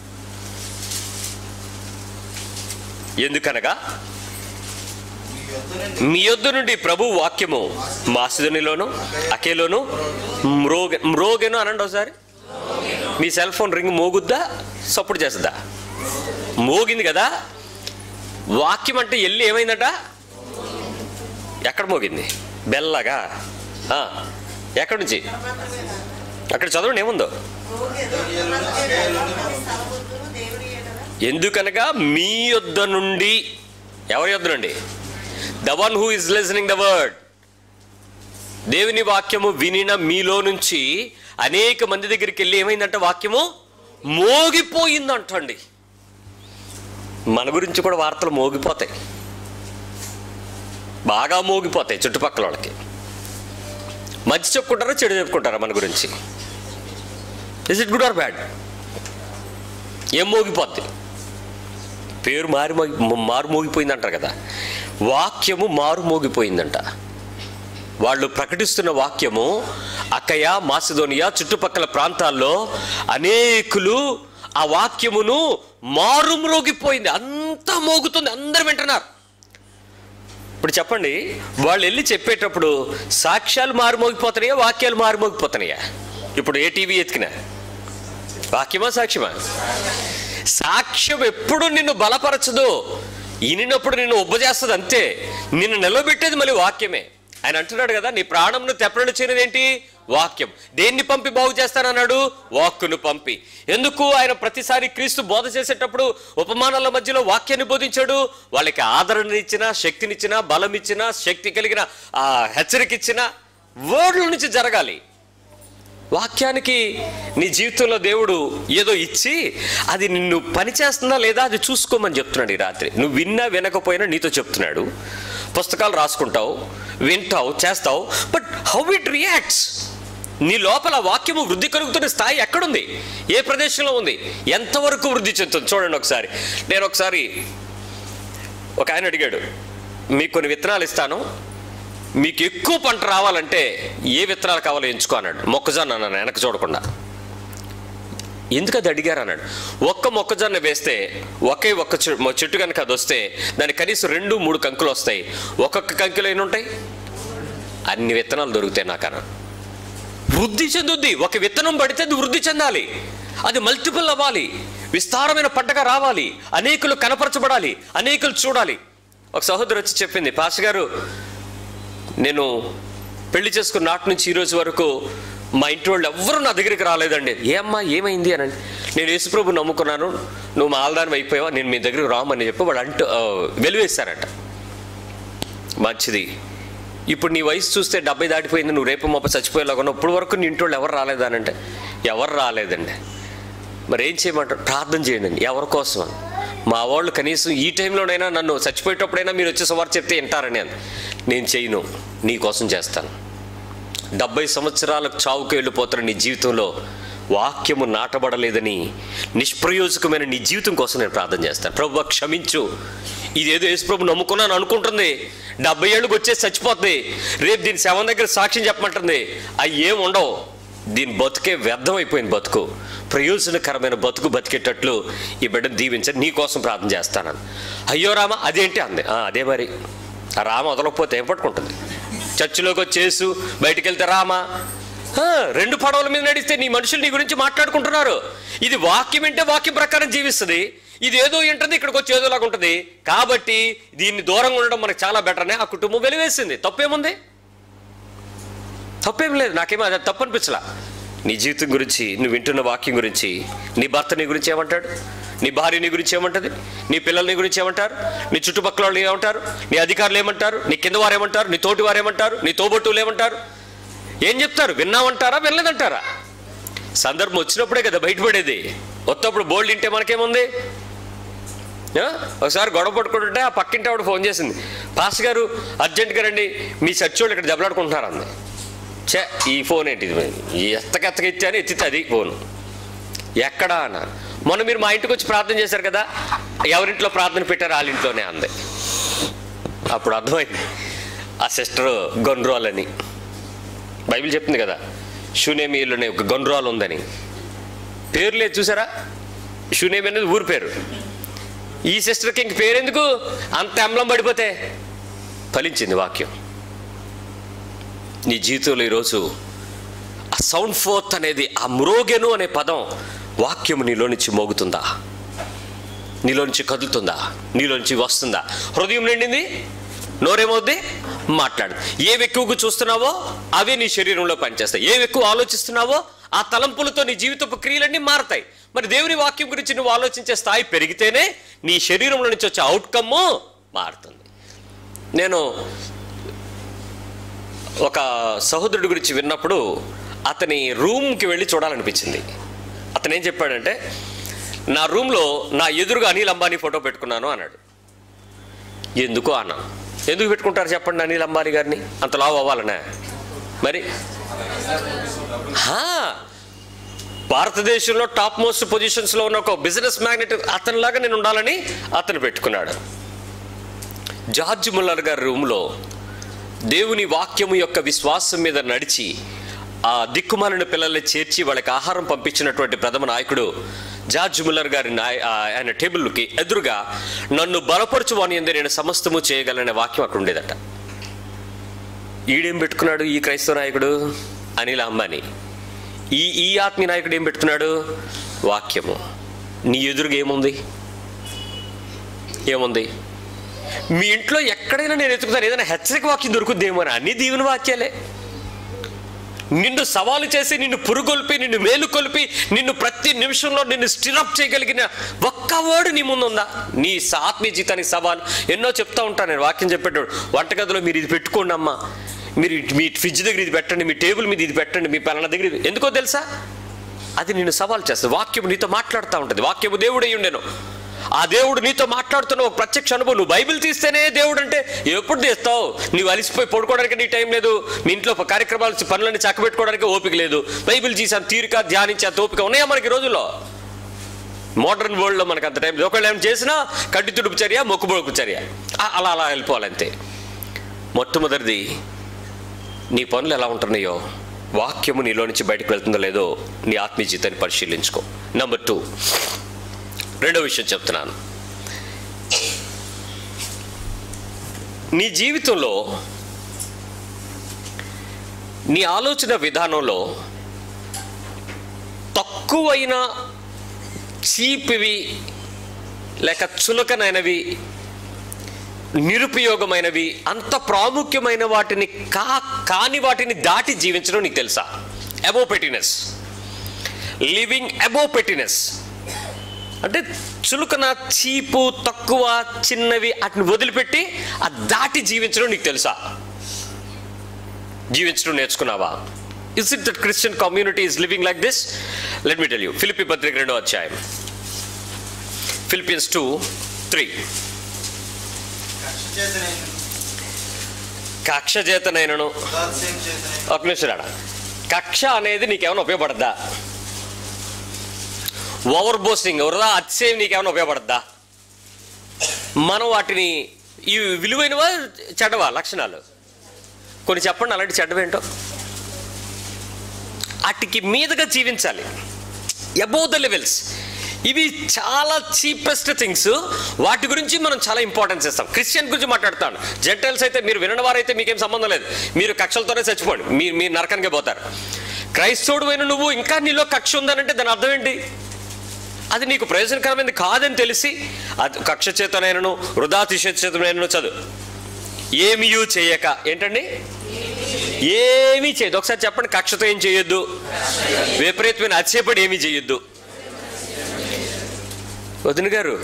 ఎందుకనగా మీ యొద్ద నుండి మీ యొద్ద నుండి ప్రభు వాక్యము మాసిదోనిలోను అకేలోను మ్రోగె మ్రోగెను అనండి ఒకసారి మీ సెల్ ఫోన్ రింగ్ మోగుద్దా సపోర్ట్ చేస్తుందా మోగింది కదా వాక్యం అంటే వెళ్ళి ఏమైందట ఎక్కడ మోగింది బెల్లగా ఆ, ఎక్కడి నుంచి అక్కడ చదవండి ఏముందో మాసిదోనియాలోని అకయ్యాలోని ఎందుకనగా మీ యొద్ద నుండి ఎవరి యొద్ద నుండి the one who is listening the word దేవుని వాక్యము వినిన మీలో నుంచి అనేక మంది దగ్గరికి వెళ్ళి ఏమైందంట వాక్యము మోగిపోయిందంటండి మన గురించి కూడా వార్తలు మోగిపోతాయి బాగా మోగిపోతాయి చుట్టుపక్కల వాళ్ళకి మంచి చెప్పుకుంటారా చెడు చెప్పుకుంటారా మన గురించి is it good or bad ఏం మోగిపోద్ది పేరు మారి మోగి మారు మోగిపోయింది అంటారు కదా వాక్యము మారు మోగిపోయిందంట వాళ్ళు ప్రకటిస్తున్న వాక్యము అక్కయ మాసిదోనియా చుట్టుపక్కల ప్రాంతాల్లో అనేకులు ఆ వాక్యమును మారు మ్రోగిపోయింది అంతా మోగుతుంది అందరు వింటున్నారు ఇప్పుడు చెప్పండి వాళ్ళు వెళ్ళి చెప్పేటప్పుడు సాక్ష్యాలు మారు మోగిపోతున్నాయా వాక్యాలు మారు మోగిపోతున్నాయా ఇప్పుడు ఏ టీవీ ఎత్తికినా వాక్యమా సాక్ష్యమా సాక్ష్యం ఎప్పుడు నిన్ను బలపరచదు ఇనినప్పుడు నిన్ను ఉబ్బజేస్తుంది అంతే నిన్ను నిలబెట్టేది మళ్ళీ వాక్యమే ఆయన అంటున్నాడు కదా నీ ప్రాణంను తెప్పనలు చేయనిది ఏంటి వాక్యం దేన్ని పంపి బాగు చేస్తానన్నాడు వాక్కును పంపి ఎందుకు ఆయన ప్రతిసారి క్రీస్తు బోధ చేసేటప్పుడు ఉపమానాల మధ్యలో వాక్యాన్ని బోధించాడు వాళ్ళకి ఆదరణ ఇచ్చిన శక్తినిచ్చిన బలం ఇచ్చిన శక్తి కలిగిన ఆ హెచ్చరిక ఇచ్చిన వర్డ్ల నుంచి జరగాలి వాక్యానికి నీ జీవితంలో దేవుడు ఏదో ఇచ్చి అది నిన్ను పనిచేస్తుందా లేదా అది చూసుకోమని చెప్తున్నాడు ఈ రాత్రి నువ్వు విన్నా వినకపోయినా నీతో చెప్తున్నాడు పుస్తకాలు రాసుకుంటావు వింటావు చేస్తావు బట్ హౌ ఇట్ రియాక్ట్స్ నీ లోపల వాక్యము వృద్ధి కలుగుతున్న స్థాయి ఎక్కడుంది ఏ ప్రదేశంలో ఉంది ఎంతవరకు వృద్ధి చెందుతుంది చూడండి ఒకసారి నేను ఒకసారి ఒక ఆయన అడిగాడు మీకు కొన్ని విత్తనాలు ఇస్తాను మీకు ఎక్కువ పంట రావాలంటే ఏ విత్తనాలు కావాలో ఎంచుకో అన్నాడు మొక్కజొన్న అన్నాను వెనక చూడకుండా ఎందుకు అది అడిగారు అన్నాడు ఒక్క మొక్కజొన్న వేస్తే ఒకే ఒక్క చె- మొ- చెట్టు కనుక అది వస్తే దానికి కనీసం రెండు మూడు కంకులు వస్తాయి ఒక్కొక్క కంకులు ఎన్ని ఉంటాయి అన్ని విత్తనాలు దొరుకుతాయి నాకు అన్నాడు వృద్ధి చెందుద్ది ఒక విత్తనం పడితే అది వృద్ధి చెందాలి అది మల్టిపుల్ అవ్వాలి విస్తారమైన పంటగా రావాలి అనేకులు కనపరచబడాలి అనేకులు చూడాలి ఒక సహోదరు వచ్చి చెప్పింది పాస్ గారు నేను పెళ్లి చేసుకున్న నాటి నుంచి ఈ రోజు వరకు మా ఇంటి వాళ్ళు ఎవ్వరూ నా దగ్గరికి రాలేదండి ఏ అమ్మా ఏమైంది అని అంటే, నేను యేసుప్రభు నమ్ముకున్నాను నువ్వు మా ఆల్దానం అయిపోయావా నేను మీ దగ్గరికి రామని చెప్పి వాళ్ళు అంటూ ఆ, వెలివేశారట మంచిది ఇప్పుడు నీ వయసు చూస్తే డెబ్బై దాటిపోయింది నువ్వు రేపు మొప్ప చచ్చిపోయేలాగా ఉన్నావు ఇప్పుడు వరకు నీ ఇంటి వాళ్ళు ఎవరు రాలేదానంటే ఎవరు రాలేదండి మరి ఏం చేయమంటారు ప్రార్థన చేయండి అని. ఎవరి కోసం అని. మా వాళ్ళు కనీసం ఈ టైంలోనైనా నన్ను చచ్చిపోయేటప్పుడైనా మీరు వచ్చి సుమారు చెప్తే వింటారని అని నేను చేయను నీ కోసం చేస్తాను డెబ్బై సంవత్సరాలకు చావుకు వెళ్ళిపోతున్న నీ జీవితంలో వాక్యము నాటబడలేదని నిష్ప్రయోజకమైన నీ జీవితం కోసం నేను ప్రార్థన చేస్తాను ప్రభు క్షమించు ఇదేదో యేసు ప్రభు నమ్ముకున్నాను అనుకుంటుంది డెబ్బై ఏళ్ళకి వచ్చేసి చచ్చిపోతుంది రేపు దీని శవం దగ్గర సాక్ష్యం చెప్పమంటుంది అవి ఏం ఉండవు దీని బతుకే వ్యర్థం అయిపోయింది బతుకు ప్రయోజనకరమైన బతుకు బతికేటట్లు ఈ బిడ్డను దీవించని నీ కోసం ప్రార్థన చేస్తాను అయ్యో రామ అదేంటి అంది "ఆ, అదే మరి ఆ రామ వదలకపోతే ఏం పట్టుకుంటుంది చర్చిలోకి వచ్చేసు బయటికి వెళ్తే రామా ఆ, రెండు పడవల మీద నడిస్తే నీ మనుషులు నీ గురించి మాట్లాడుకుంటున్నారు ఇది వాక్యం అంటే వాక్యం ప్రకారం జీవిస్తుంది ఇది ఏదో ఏంటది ఇక్కడికి వచ్చి ఏదోలాగా ఉంటుంది కాబట్టి దీన్ని దూరంగా ఉండడం మనకు చాలా బెటర్ అని ఆ కుటుంబం వెలివేసింది తప్పేముంది తప్పేం లేదు నాకేమో అది తప్పు అనిపించలా నీ జీవితం గురించి నువ్వు వింటున్న వాక్యం గురించి నీ భర్త నీ గురించి ఏమంటాడు నీ భార్య నీ గురించి ఏమంటది నీ పిల్లలు నీ గురించి ఏమంటారు నీ చుట్టుపక్కల వాళ్ళు ఏమంటారు నీ అధికారులు ఏమంటారు నీ కింద వారు ఏమంటారు నీ తోటి వారు ఏమంటారు నీ తోబొట్టువులు ఏమంటారు ఏం చెప్తారు విన్నామంటారా వినలేదంటారా సందర్భం వచ్చినప్పుడే కదా బయటపడేది ఒత్తప్పుడు బోల్డ్ ఇంటే మనకేముంది ఆ? ఒకసారి గొడవ పట్టుకుంటుంటే ఆ పక్కింటి ఆవిడ ఫోన్ చేసింది పాస్టర్ గారు అర్జెంట్గా రండి మీ చర్చోళ్ళు ఇక్కడ దెబ్బలాడుకుంటున్నారు అంది చే ఈ ఫోన్ ఏంటి ఇది ఎత్తకెత్తకి ఇచ్చాను ఎత్తితే అది ఫోను ఎక్కడా అన్న మొన్న మీరు మా ఇంటికి వచ్చి ప్రార్థన చేశారు కదా ఎవరింట్లో ప్రార్థన పెట్టారు వాళ్ళ ఇంట్లోనే అంది అప్పుడు అర్థమైంది ఆ సిస్టర్ గొండ్రోలని బైబిల్ చెప్తుంది కదా షునేమీలోనే ఒక గొండ్రాలు ఉందని పేరు లేదు చూసారా షునేమి అనేది ఊరి పేరు ఈ సిస్టర్కి ఇంక పేరెందుకు అంత అమ్లం పడిపోతే ఫలించింది వాక్యం నీ జీవితంలో ఈరోజు ఆ సౌండ్ ఫోర్త్ అనేది ఆ మ్రోగెను అనే పదం వాక్యం నీలో నుంచి మోగుతుందా నీలో నుంచి కదులుతుందా నీలో నుంచి వస్తుందా హృదయం నిండింది నోరేమవుద్ది మాట్లాడు ఏవి ఎక్కువగా చూస్తున్నావో అవే నీ శరీరంలో పనిచేస్తాయి ఏవి ఎక్కువ ఆలోచిస్తున్నావో ఆ తలంపులతో నీ జీవితపు క్రియలన్నీ మారతాయి మరి దేవుని వాక్యం గురించి నువ్వు ఆలోచించే స్థాయి పెరిగితేనే నీ శరీరంలో నుంచి వచ్చే అవుట్కమ్ మారుతుంది నేను ఒక సహోదరుడి గురించి విన్నప్పుడు అతని రూమ్కి వెళ్ళి చూడాలనిపించింది అతను ఏం చెప్పాడంటే నా రూమ్లో నా ఎదురుగా అనిల్ అంబానీ ఫోటో పెట్టుకున్నాను అన్నాడు ఎందుకు అన్నా ఎందుకు పెట్టుకుంటారు చెప్పండి అనిల్ అంబానీ గారిని అంత లావు అవ్వాలనే మరి హా, భారతదేశంలో టాప్ మోస్ట్ పొజిషన్స్లో ఉన్న ఒక బిజినెస్ మ్యాగ్నెట్ అతనిలాగా నేను ఉండాలని అతను పెట్టుకున్నాడు జార్జ్ ముల్లర్ గారి రూమ్లో దేవుని వాక్యము యొక్క విశ్వాసం మీద నడిచి ఆ దిక్కుమాలిన పిల్లల్ని చేర్చి వాళ్ళకి ఆహారం పంపించినటువంటి ప్రథమ నాయకుడు జార్జ్ ముల్లర్ గారి నాయ ఆ, ఆయన టేబుల్కి ఎదురుగా నన్ను బలపరచువాని ఎందు నేను సమస్తము చేయగలనే వాక్యం అక్కడ ఉండేదట ఈడేం పెట్టుకున్నాడు ఈ క్రైస్తవ నాయకుడు అనిల్ అంబానీ ఈ ఈ ఆత్మీయ నాయకుడు ఏం పెట్టుకున్నాడు వాక్యము నీ ఎదురుగా ఏముంది ఏముంది మీ ఇంట్లో ఎక్కడైనా నేను ఎత్తుకుతాను ఏదైనా హెచ్చరిక వాక్యం దొరుకుద్దేమో అని అన్ని దీవెన వాక్యాలే నిన్ను సవాలు చేసి నిన్ను పురుగొల్పి నిన్ను మేలుకొల్పి నిన్ను ప్రతి నిమిషంలో నిన్ను స్టిరప్ చేయగలిగిన ఒక్క వర్డ్ నీ ముందుందా నీ స- ఆత్మీయ జీతానికి సవాల్ ఎన్నో చెప్తా ఉంటాను నేను వాక్యం చెప్పేటప్పుడు వంటగదిలో మీరు ఇది పెట్టుకోండి అమ్మా మీరు ఇటు- మీ ఫ్రిడ్జ్ దగ్గర ఇది పెట్టండి మీ టేబుల్ మీద ఇది పెట్టండి మీ పలానా దగ్గర ఇది ఎందుకో తెలుసా అది నిన్ను సవాల్ చేస్తుంది వాక్యం నీతో మాట్లాడుతూ ఉంటుంది వాక్యము దేవుడు అయి ఉండేను ఆ దేవుడు నీతో మాట్లాడుతున్న ఒక ప్రత్యక్ష అనుభవం నువ్వు బైబిల్ తీస్తేనే దేవుడు అంటే ఎప్పుడు తీస్తావు నువ్వు అలిసిపోయి పడుకోవడానికి నీ టైం లేదు మీ ఇంట్లో కార్యక్రమాలు పనులన్నీ చక్కబెట్టుకోవడానికి ఓపిక లేదు బైబిల్ తీసాను తీరిక ధ్యానించే అంత ఓపిక ఉన్నాయా మనకి ఈ రోజుల్లో మోడర్న్ వరల్డ్లో మనకు అంత టైం లేదు ఒకవేళ ఏం చేసినా కడ్డి తుడుపు చర్య మొక్కుబొడుపు చర్య ఆ, అలా అలా వెళ్ళిపోవాలంతే మొట్టమొదటిది నీ పనులు ఎలా ఉంటున్నాయో వాక్యము నీలో నుంచి బయటకు వెళ్తుందో లేదో నీ ఆత్మీయ జీవితాన్ని పరిశీలించుకో నెంబర్ టూ రెండో విషయం చెప్తున్నాను నీ జీవితంలో నీ ఆలోచన విధానంలో తక్కువైన చీపివి లేక చులకనైనవి నిరుపయోగమైనవి అంత ప్రాముఖ్యమైన వాటిని కా కాని వాటిని దాటి జీవించడం నీకు తెలుసా అబో పెట్టినెస్ లివింగ్ అబో పెట్టినెస్ అంటే చులుకన చీపు తక్కువ చిన్నవి వాటిని వదిలిపెట్టి ఆ దాటి జీవించడం నీకు తెలుసా జీవించడం నేర్చుకున్నావా is it that Christian community is living like this let me tell you ఫిలిపి పత్రిక రెండో అధ్యాయం ఫిలిపియన్స్ టూ త్రీ కక్ష చేత నేను కక్ష చేతనైనను ఉదాత్సేం చేత నేను ఒక నిమిషం రాడా కక్ష అనేది నీకేమైనా ఉపయోగపడద్దా ఓవర్ బోస్టింగ్ వృధా అతిశయం నీకేమైనా ఉపయోగపడద్దా మనం వాటిని ఈ విలువైనవా చెడ్డవా లక్షణాలు కొన్ని చెప్పండి అలాంటి చెడ్డవేంటో వాటికి మీదగా జీవించాలి అబౌవ్ ద లెవెల్స్ ఇవి చాలా చీపెస్ట్ థింగ్స్ వాటి గురించి మనం చాలా ఇంపార్టెన్స్ ఇస్తాం క్రిస్టియన్ గురించి మాట్లాడతాను జెంటల్స్ అయితే మీరు వినని వారైతే మీకేం సంబంధం లేదు మీరు కక్షలతోనే చచ్చిపోండి మీరు మీరు నరకానికే పోతారు క్రైస్తవుడు అయిన నువ్వు ఇంకా నీలో కక్ష ఉందనంటే దాని అర్థం ఏంటి అది నీకు ప్రయోజనకరమైనది కాదని తెలిసి అది కక్ష చేతనైనను వృధాతిశ చేతనైనను చదువు ఏమియూ చేయక ఏంటండి ఏమీ చేయదు ఒకసారి చెప్పండి కక్షతో ఏం చేయొద్దు విపరీతమైన అతిశయపడి ఏమీ చేయొద్దు వదిన గారు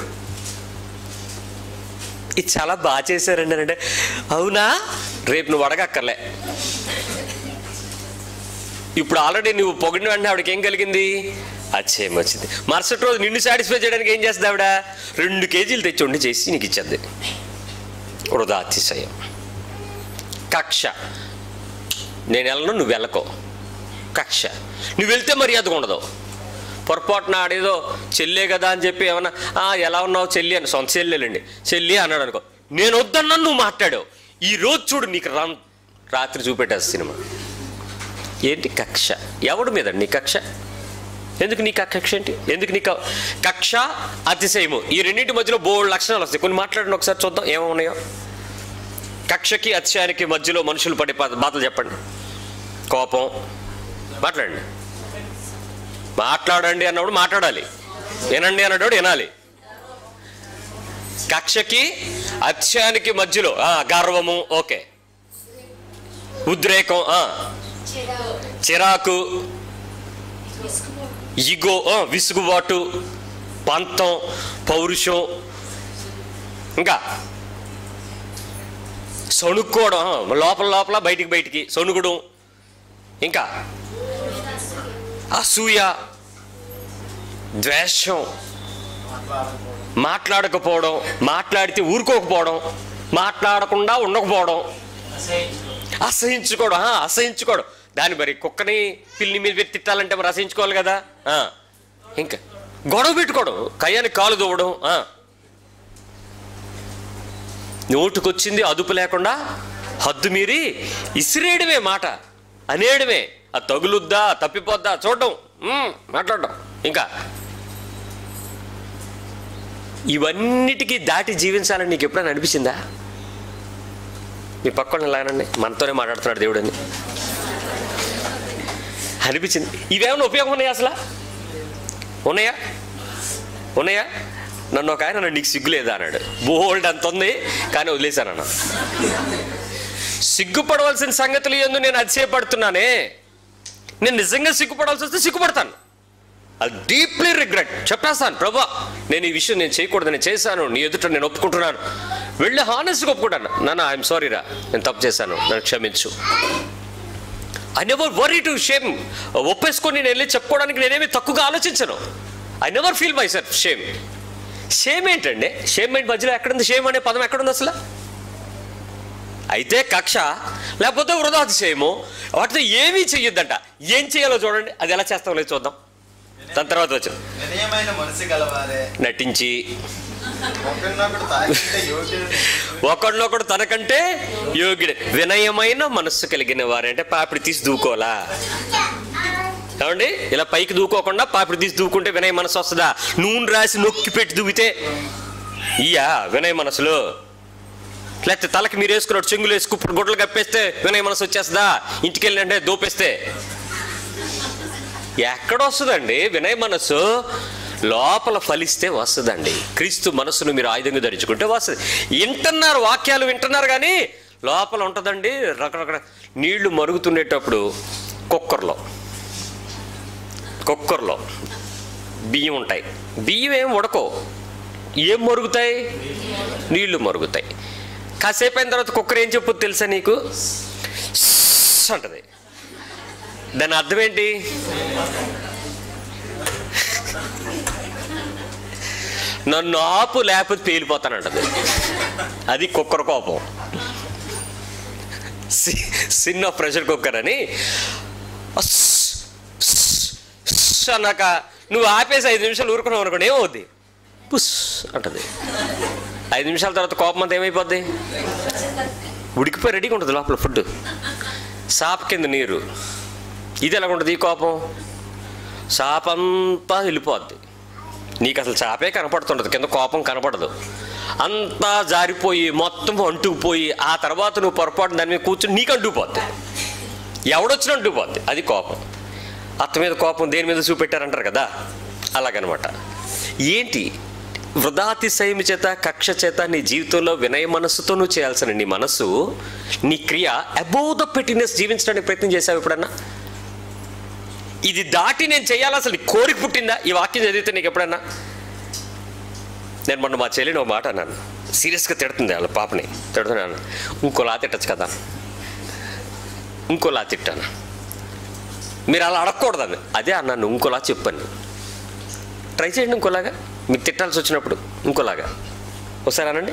ఇది చాలా బాగా చేశారండి అని అంటే అవునా రేపు నువ్వు అడగక్కర్లే ఇప్పుడు ఆల్రెడీ నువ్వు పొగిడిన వెంటనే ఆవిడకి ఏం కలిగింది అచ్చయం వచ్చింది మరుసటి రోజు నిన్ను సాటిస్ఫై చేయడానికి ఏం చేస్తుంది ఆవిడ రెండు కేజీలు తెచ్చి వండి చేసి నీకు ఇచ్చేది వృధా అతిశయం కక్ష నేను వెళ్ళను నువ్వు వెళ్ళకో కక్ష నువ్వు వెళ్తే మర్యాదగా ఉండదు పొరపాటున ఆడేదో చెల్లే కదా అని చెప్పి ఏమన్నా "ఆ, ఎలా ఉన్నావు చెల్లి అని సొంత చెల్లెలండి చెల్లి అన్నాడు అనుకో నేను వద్దన్నా నువ్వు మాట్లాడావు ఈ రోజు చూడు నీకు రా రాత్రి చూపెట్టేది సినిమా ఏంటి కక్ష ఎవడి మీద నీ కక్ష ఎందుకు నీ కక్ష ఏంటి ఎందుకు నీ క- కక్ష అతిశయము ఈ రెండింటి మధ్యలో బోల్డ్ లక్షణాలు వస్తాయి కొన్ని మాట్లాడండి ఒకసారి చూద్దాం ఏమన్నాయో కక్షకి అతిశయానికి మధ్యలో మనుషులు పడే పా- బాధలు చెప్పండి కోపం మాట్లాడండి మాట్లాడండి అన్నప్పుడు మాట్లాడాలి వినండి అన్నప్పుడు వినాలి కక్షకి అతిశయానికి మధ్యలో ఆ, గర్వము ఓకే ఉద్రేకం ఆ, చిరాకు ఇగో ఆ, విసుగుబాటు పంతం పౌరుషం ఇంకా సణుక్కోవడం ఆ, లోపల లోపల బయటికి బయటికి సణుగుడం ఇంకా అసూయ ద్వేషం మాట్లాడకపోవడం మాట్లాడితే ఊరుకోకపోవడం మాట్లాడకుండా ఉండకపోవడం అసహించుకోవడం ఆ, అసహించుకోవడం దాని మరి కుక్కని పిల్లి మీద పెట్టి తిట్టాలంటే మరి అసహించుకోవాలి కదా ఆ, ఇంకా గొడవ పెట్టుకోవడం కయ్యానికి కాలు దూవడం ఆ. నోటుకొచ్చింది అదుపు లేకుండా హద్దు మీరి ఇసిరేయడమే మాట అనేయడమే అది తగులుద్దా తప్పిపోద్దా చూడడం మ్మ్, మాట్లాడడం ఇంకా ఇవన్నిటికీ దాటి జీవించాలని నీకు ఎప్పుడైనా అనిపించిందా మీ పక్కన లానండి మనతోనే మాట్లాడుతున్నాడు దేవుడని అనిపించింది ఇవేమైనా ఉపయోగం ఉన్నాయా అసలు ఉన్నాయా ఉన్నాయా నన్ను ఒక ఆయన నన్ను నీకు సిగ్గు లేదా అన్నాడు బోల్డ్ అంత ఉంది కానీ వదిలేశాను అన్న సిగ్గుపడవలసిన సంగతులు ఎందు నేను అతిశయపడుతున్నానే నేను నిజంగా సిగ్గుపడాల్సి వస్తే సిగ్గుపడతాను అది డీప్లీ రిగ్రెట్ చెప్పేస్తాను ప్రభా నేను ఈ విషయం నేను చేయకూడదు నేను చేశాను నీ ఎదుట నేను ఒప్పుకుంటున్నాను వెళ్ళి హానెస్ట్గా ఒప్పుకుంటాను నాన్న ఐఎమ్ సారీ రా నేను తప్పు చేశాను నన్ను క్షమించు I never worry to shame ఒప్పేసుకొని నేను వెళ్ళి చెప్పుకోవడానికి నేనేమి తక్కువగా ఆలోచించను I never feel myself shame shame ఏంటండి షేమ్ ఏంటి మధ్యలో ఎక్కడుంది షేమ్ అనే పదం ఎక్కడుంది అసలు అయితే కక్ష లేకపోతే వృధాతిశయము వాటితో ఏమీ చెయ్యొద్దంట ఏం చేయాలో చూడండి అది ఎలా చేస్తామో లేదు చూద్దాం దాని తర్వాత వచ్చాం వినయమైన మనసు గలవారే నటించి ఒకరినొకడు తాకితే యోగ్యుడు ఒకడినొకడు తనకంటే యోగ్యుడే వినయమైన మనస్సు కలిగిన వారంటే పాపిడి తీసి దూకోలా ఏమండి ఇలా పైకి దూకోకుండా పాపిడి తీసి దూకుంటే వినయ మనసు వస్తుందా నూనె రాసి నొక్కి పెట్టి దూకితే ఇయ్యా వినయ మనసులో లేకపోతే తలకి మీరు వేసుకున్నాడు చెంగులు వేసుకు గుడ్డలు కప్పేస్తే వినయ మనసు వచ్చేస్తుందా ఇంటికి వెళ్ళంటే దోపేస్తే ఎక్కడ వస్తుందండి వినయ మనస్సు లోపల ఫలిస్తే వస్తుందండి క్రీస్తు మనస్సును మీరు ఆయుధంగా ధరించుకుంటే వస్తుంది వింటున్నారు వాక్యాలు వింటున్నారు కానీ లోపల ఉంటుందండి రకరకాల నీళ్లు మరుగుతుండేటప్పుడు కుక్కర్లో కుక్కర్లో బియ్యం ఉంటాయి బియ్యం ఏం ఉడకో ఏం మరుగుతాయి నీళ్లు మరుగుతాయి కాసేపు అయిన తర్వాత కుక్కర్ ఏం చెప్పు తెలుసా నీకు స్స్ అంటది దాని అర్థం ఏంటి నన్ను ఆపు లేకపోతే పేలిపోతానంటది అది కుక్కర్ కోపం సిన్న ప్రెషర్ కుక్కర్ అని అస్, స్, స్ అన్నాక నువ్వు ఆపేసి ఐదు నిమిషాలు ఊరుకున్నావు అనుకోండి ఏమవుద్ది పుస్ అంటది ఐదు నిమిషాల తర్వాత కోపం అంతా ఏమైపోద్ది ఉడికిపోయి రెడీగా ఉంటుంది లోపల ఫుడ్ సాప్ కింద నీరు ఇది ఎలా ఉంటుంది ఈ కోపం సాపంతా వెళ్ళిపోద్ది నీకు అసలు చాపే కనపడుతుండదు కింద కోపం కనపడదు అంతా జారిపోయి మొత్తం అంటుకుపోయి ఆ తర్వాత నువ్వు పొరపాటు దాని మీద కూర్చొని నీకు అంటుకుపోద్ది ఎవడొచ్చినా అంటుకుపోద్ది అది కోపం అత్త మీద కోపం దేని మీద చూపెట్టారంటారు కదా అలాగనమాట ఏంటి వృధాతిశయం చేత కక్ష చేత నీ జీవితంలో వినయ మనస్సుతో నువ్వు చేయాల్సిన నీ మనస్సు నీ క్రియ అబౌవ్ ద పెట్టినెస్ జీవించడానికి ప్రయత్నం చేసావు ఎప్పుడన్నా ఇది దాటి నేను చేయాలి అసలు నీ కోరిక పుట్టిందా ఈ వాక్యం చదివితే నీకు ఎప్పుడన్నా నేను మొన్న మా చెల్లిని ఒక మాట అన్నాను సీరియస్గా తిడుతుంది వాళ్ళ పాపని తిడుతున్నాను ఇంకోలా తిట్టచ్చు కదా ఇంకోలా తిట్టాను మీరు అలా అడగకూడదని అదే అన్నాను ఇంకోలా చెప్పాను ట్రై చేయండి ఇంకోలాగా మీకు తిట్టాల్సి వచ్చినప్పుడు ఇంకోలాగా ఒకసారి అనండి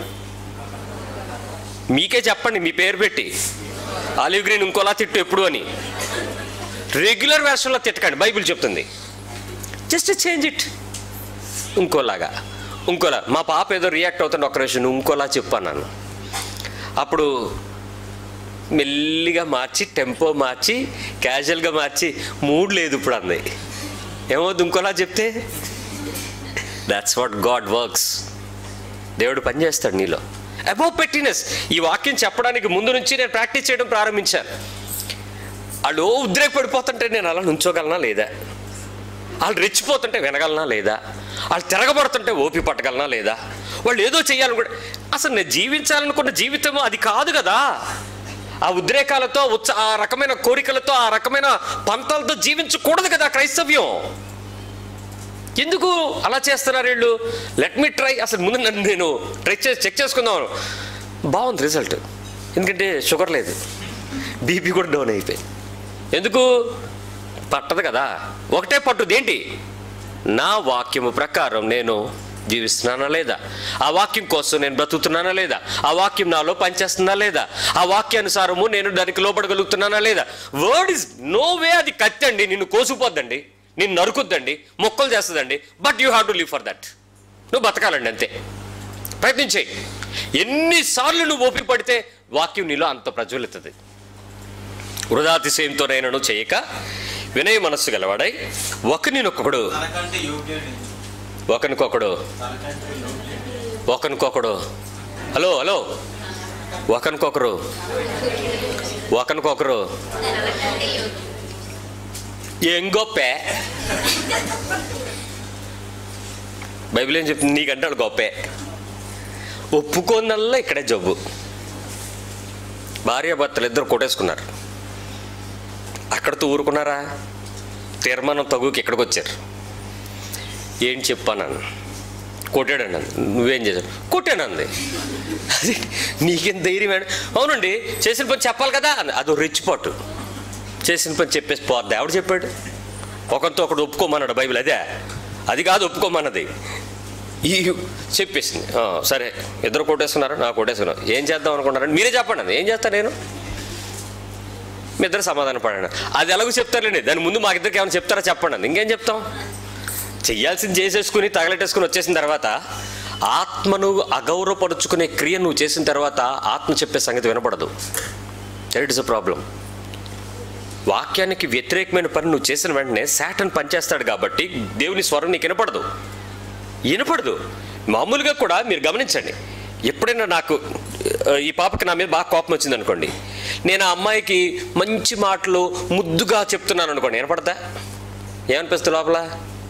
మీకే చెప్పండి మీ పేరు పెట్టి ఆలివ్ గ్రీన్ ఇంకోలా తిట్టు ఎప్పుడు అని రెగ్యులర్ వెర్షన్లో తిట్టకండి బైబిల్ చెప్తుంది జస్ట్ చేంజ్ ఇట్ ఇంకోలాగా ఇంకోలా మా పాప ఏదో రియాక్ట్ అవుతుంది ఒక నిమిషం నువ్వు ఇంకోలా చెప్పాను అప్పుడు మెల్లిగా మార్చి టెంపో మార్చి క్యాజువల్గా మార్చి మూడ్ లేదు ఇప్పుడు అంది ఏమవుతుంది ఇంకోలా చెప్తే దాట్స్ వాట్ గాడ్ వర్క్స్ దేవుడు పనిచేస్తాడు నీలో అబౌవ్ పెట్టినెస్ ఈ వాక్యం చెప్పడానికి ముందు నుంచి నేను ప్రాక్టీస్ చేయడం ప్రారంభించాను వాళ్ళు ఓ ఉద్రేకపడిపోతుంటే నేను అలా నుంచోగలనా లేదా వాళ్ళు రెచ్చిపోతుంటే వినగలనా లేదా వాళ్ళు తిరగబడుతుంటే ఓపి పట్టగలనా లేదా వాళ్ళు ఏదో చేయాలనుకుంటే అసలు నేను జీవించాలనుకున్న జీవితం అది కాదు కదా ఆ ఉద్రేకాలతో ఉత్స ఆ రకమైన కోరికలతో ఆ రకమైన పంతాలతో జీవించకూడదు కదా క్రైస్తవ్యం ఎందుకు అలా చేస్తున్నారు వీళ్ళు లెట్ మీ ట్రై అసలు ముందు నన్ను నేను ట్రై చేసి చెక్ చేసుకుందాం బాగుంది రిజల్ట్ ఎందుకంటే షుగర్ లేదు బీపీ కూడా డౌన్ అయిపోయి ఎందుకు పట్టదు కదా ఒకటే పట్టుది ఏంటి నా వాక్యము ప్రకారం నేను జీవిస్తున్నానా లేదా ఆ వాక్యం కోసం నేను బ్రతుకుతున్నానా లేదా ఆ వాక్యం నాలో పనిచేస్తుందా లేదా ఆ వాక్యానుసారము నేను దానికి లోపడగలుగుతున్నానా లేదా వర్డ్ ఇస్ నో వే అది కత్తండి నిన్ను కోసుకుపోద్దండి నిన్ను నరుకుద్దండి మొక్కలు చేస్తుందండి but you have to live for that నువ్వు బతకాలండి అంతే ప్రయత్నించేయి ఎన్నిసార్లు నువ్వు ఓపిక పడితే వాక్యం నీలో అంత ప్రజ్వలితుంది వృధాతిశయంతోనైనను చేయక వినయ మనస్సు గలవాడై ఒకనినొక్కడు తనకంటే యోగ్యుడు ఒకనికొకడు తనకంటే యోగ్యుడు ఒకనికొకడు హలో హలో ఒకనికొకరు ఒకనికొకరు ఏం గొప్పే బైబిల్ ఏం చెప్తుంది నీకంటే వాళ్ళు గొప్పే ఒప్పుకోనల్లా ఇక్కడే జబ్బు భార్యాభర్తలు ఇద్దరు కొట్టేసుకున్నారు అక్కడతో ఊరుకున్నారా తీర్మానం తగుకి ఇక్కడికి వచ్చారు ఏం చెప్పాను కొట్టాడండి నువ్వేం చేశావు కొట్టానంది అది నీకేం ధైర్యం ఏంటి? అవునండి చేసిన పని చెప్పాలి కదా అని అదో రెచ్చిపోటు చేసిన పని చెప్పేసి పోద్ది ఎవడు చెప్పాడు ఒకరితో ఒకడు ఒప్పుకోమన్నాడు బైబిల్ అదే అది కాదు ఒప్పుకోమన్నది ఈ చెప్పేసింది "ఆ, సరే ఇద్దరు కొట్టేసుకున్నారు నాకు కొట్టేసుకున్నారు ఏం చేద్దాం అనుకున్నారని మీరే చెప్పండి అది ఏం చేస్తా నేను మీ ఇద్దరు సమాధానం పడండి అది ఎలాగో చెప్తారండి దాని ముందు మా ఇద్దరికి ఏమైనా చెప్తారా చెప్పండి అంది. ఇంకేం చెప్తాం చెయ్యాల్సింది చేసేసుకుని తగలెట్టేసుకుని వచ్చేసిన తర్వాత ఆత్మను అగౌరవపరుచుకునే క్రియ నువ్వు చేసిన తర్వాత ఆత్మ చెప్పే సంగతి వినపడదు దట్ ఇస్ అ ప్రాబ్లం వాక్యానికి వ్యతిరేకమైన పని నువ్వు చేసిన వెంటనే శాటన్ పనిచేస్తాడు కాబట్టి దేవుని స్వరం నీకు వినపడదు వినపడదు మామూలుగా కూడా మీరు గమనించండి ఎప్పుడైనా నాకు ఆ, ఈ పాపకి నా మీద బాగా కోపం వచ్చింది అనుకోండి నేను ఆ అమ్మాయికి మంచి మాటలు ముద్దుగా చెప్తున్నాను అనుకోండి వినపడతా ఏమనిపిస్తుంది లోపల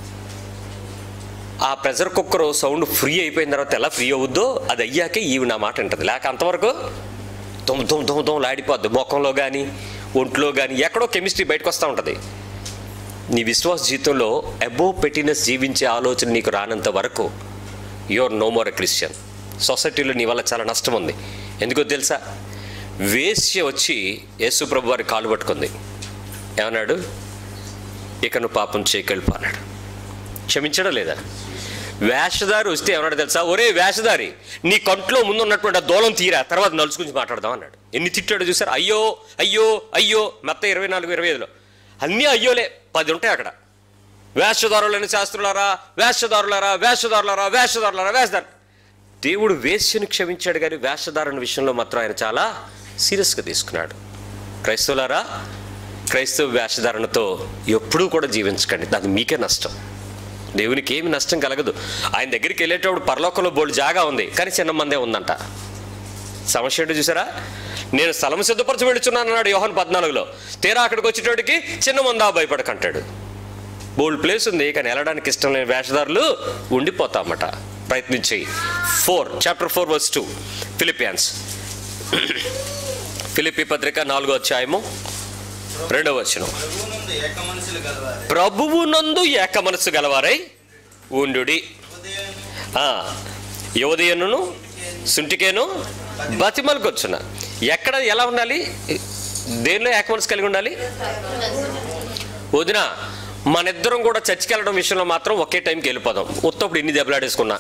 ఆ ప్రెషర్ కుక్కర్ సౌండ్ ఫ్రీ అయిపోయిన తర్వాత ఎలా ఫ్రీ అవుద్దో అది అయ్యాకే ఈవి నా మాట ఉంటుంది లేక అంతవరకు దుమ్ దుమ్ దుమ్ దుమ్ లాడిపోద్ది ముఖంలో కానీ ఒంట్లో కానీ ఎక్కడో కెమిస్ట్రీ బయటకు వస్తూ ఉంటుంది నీ విశ్వాస జీవితంలో అబోవ్ పెట్టినెస్ జీవించే ఆలోచన నీకు రానంత వరకు your no more a Christian సొసైటీలో నీ వల్ల చాలా నష్టం ఉంది ఎందుకో తెలుసా వేశ్య వచ్చి యేసు ప్రభు వారి కాలు పట్టుకుంది ఏమన్నాడు ఇక నువ్వు పాపం చేయకెళ్ళిపో అన్నాడు క్షమించడం లేదా వేషధారి వస్తే ఏమన్నాడు తెలుసా ఒరే వేషధారి నీ కంట్లో ముందు ఉన్నటువంటి ఆ దూలం తీరా తర్వాత నలుసు గురించి మాట్లాడదాం అన్నాడు ఎన్ని తిట్టాడు చూసారు అయ్యో అయ్యో అయ్యో మొత్తం ఇరవై నాలుగు ఇరవై ఐదులో అన్నీ అయ్యోలే పది ఉంటాయి అక్కడ వేషధారులని శాస్త్రులారా వేషధారులారా వేషధారులారా వేషధారులారా వేషధారు దేవుడు వేశ్యను క్షమించాడు కానీ వేషధారణ విషయంలో మాత్రం ఆయన చాలా సీరియస్గా తీసుకున్నాడు క్రైస్తవులారా క్రైస్తవ వేషధారణతో ఎప్పుడూ కూడా జీవించకండి అది మీకే నష్టం దేవునికి ఏమి నష్టం కలగదు ఆయన దగ్గరికి వెళ్ళేటప్పుడు పరలోకంలో బోల్డ్ జాగా ఉంది కానీ చిన్న మందే ఉందంట సమస్య ఏంటో చూసారా నేను స్థలం సిద్ధపరచ వెళుచున్నాను అన్నాడు యోహన్ పద్నాలుగులో తీరా అక్కడికి వచ్చేటోడికి చిన్న మందా భయపడకంటాడు బోల్డ్ ప్లేస్ ఉంది కానీ వెళ్ళడానికి ఇష్టం లేని వేషధారులు ఉండిపోతామట ప్రయత్నించి four chapter four verse two Philippians ఫిలిపి పత్రిక నాలుగో అధ్యాయము రెండవ వచనం ప్రభు నుండి ఏక మనుషులు గలవారే ప్రభువు నందు ఏక మనస్సు గలవారై ఉండుడి ఉదయం ఆ, యువదయనును సుంటికేను బతిమలకొచ్చున ఎక్కడ ఎలా ఉండాలి దేనిలో ఏక మనసు కలిగి ఉండాలి వదిన మన ఇద్దరం కూడా చర్చికి వెళ్ళడం విషయంలో మాత్రం ఒకే టైంకి వెళ్ళిపోదాం ఉత్తప్పుడు ఇన్ని దెబ్బలాడేసుకున్నా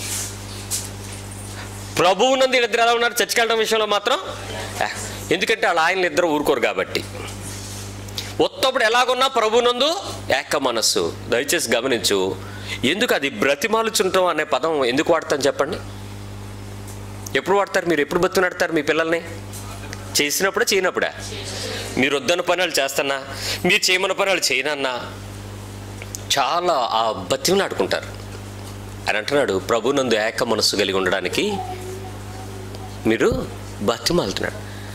ప్రభువు నందు ఇద్దరు ఎలా ఉన్నారు చర్చికి వెళ్ళడం విషయంలో మాత్రం ఏ, ఎందుకంటే వాళ్ళ ఆయన ఇద్దరు ఊరుకోరు కాబట్టి ఒత్తప్పుడు ఎలాగున్నా ప్రభునందు ఏక మనస్సు దయచేసి గమనించు ఎందుకు అది బ్రతిమాలుచుంటాం అనే పదం ఎందుకు వాడతాం చెప్పండి ఎప్పుడు వాడతారు మీరు ఎప్పుడు బతుకునాడతారు మీ పిల్లల్ని చేసినప్పుడే చేయనప్పుడా మీరు వద్దన్న పనులు చేస్తున్నా మీరు చేయమన్న పనులు చేయనన్నా చాలా ఆ బతిమలు ఆడుకుంటారు అని అంటున్నాడు ప్రభునందు ఏక మనస్సు కలిగి ఉండడానికి మీరు బతిమాలుతున్నాడు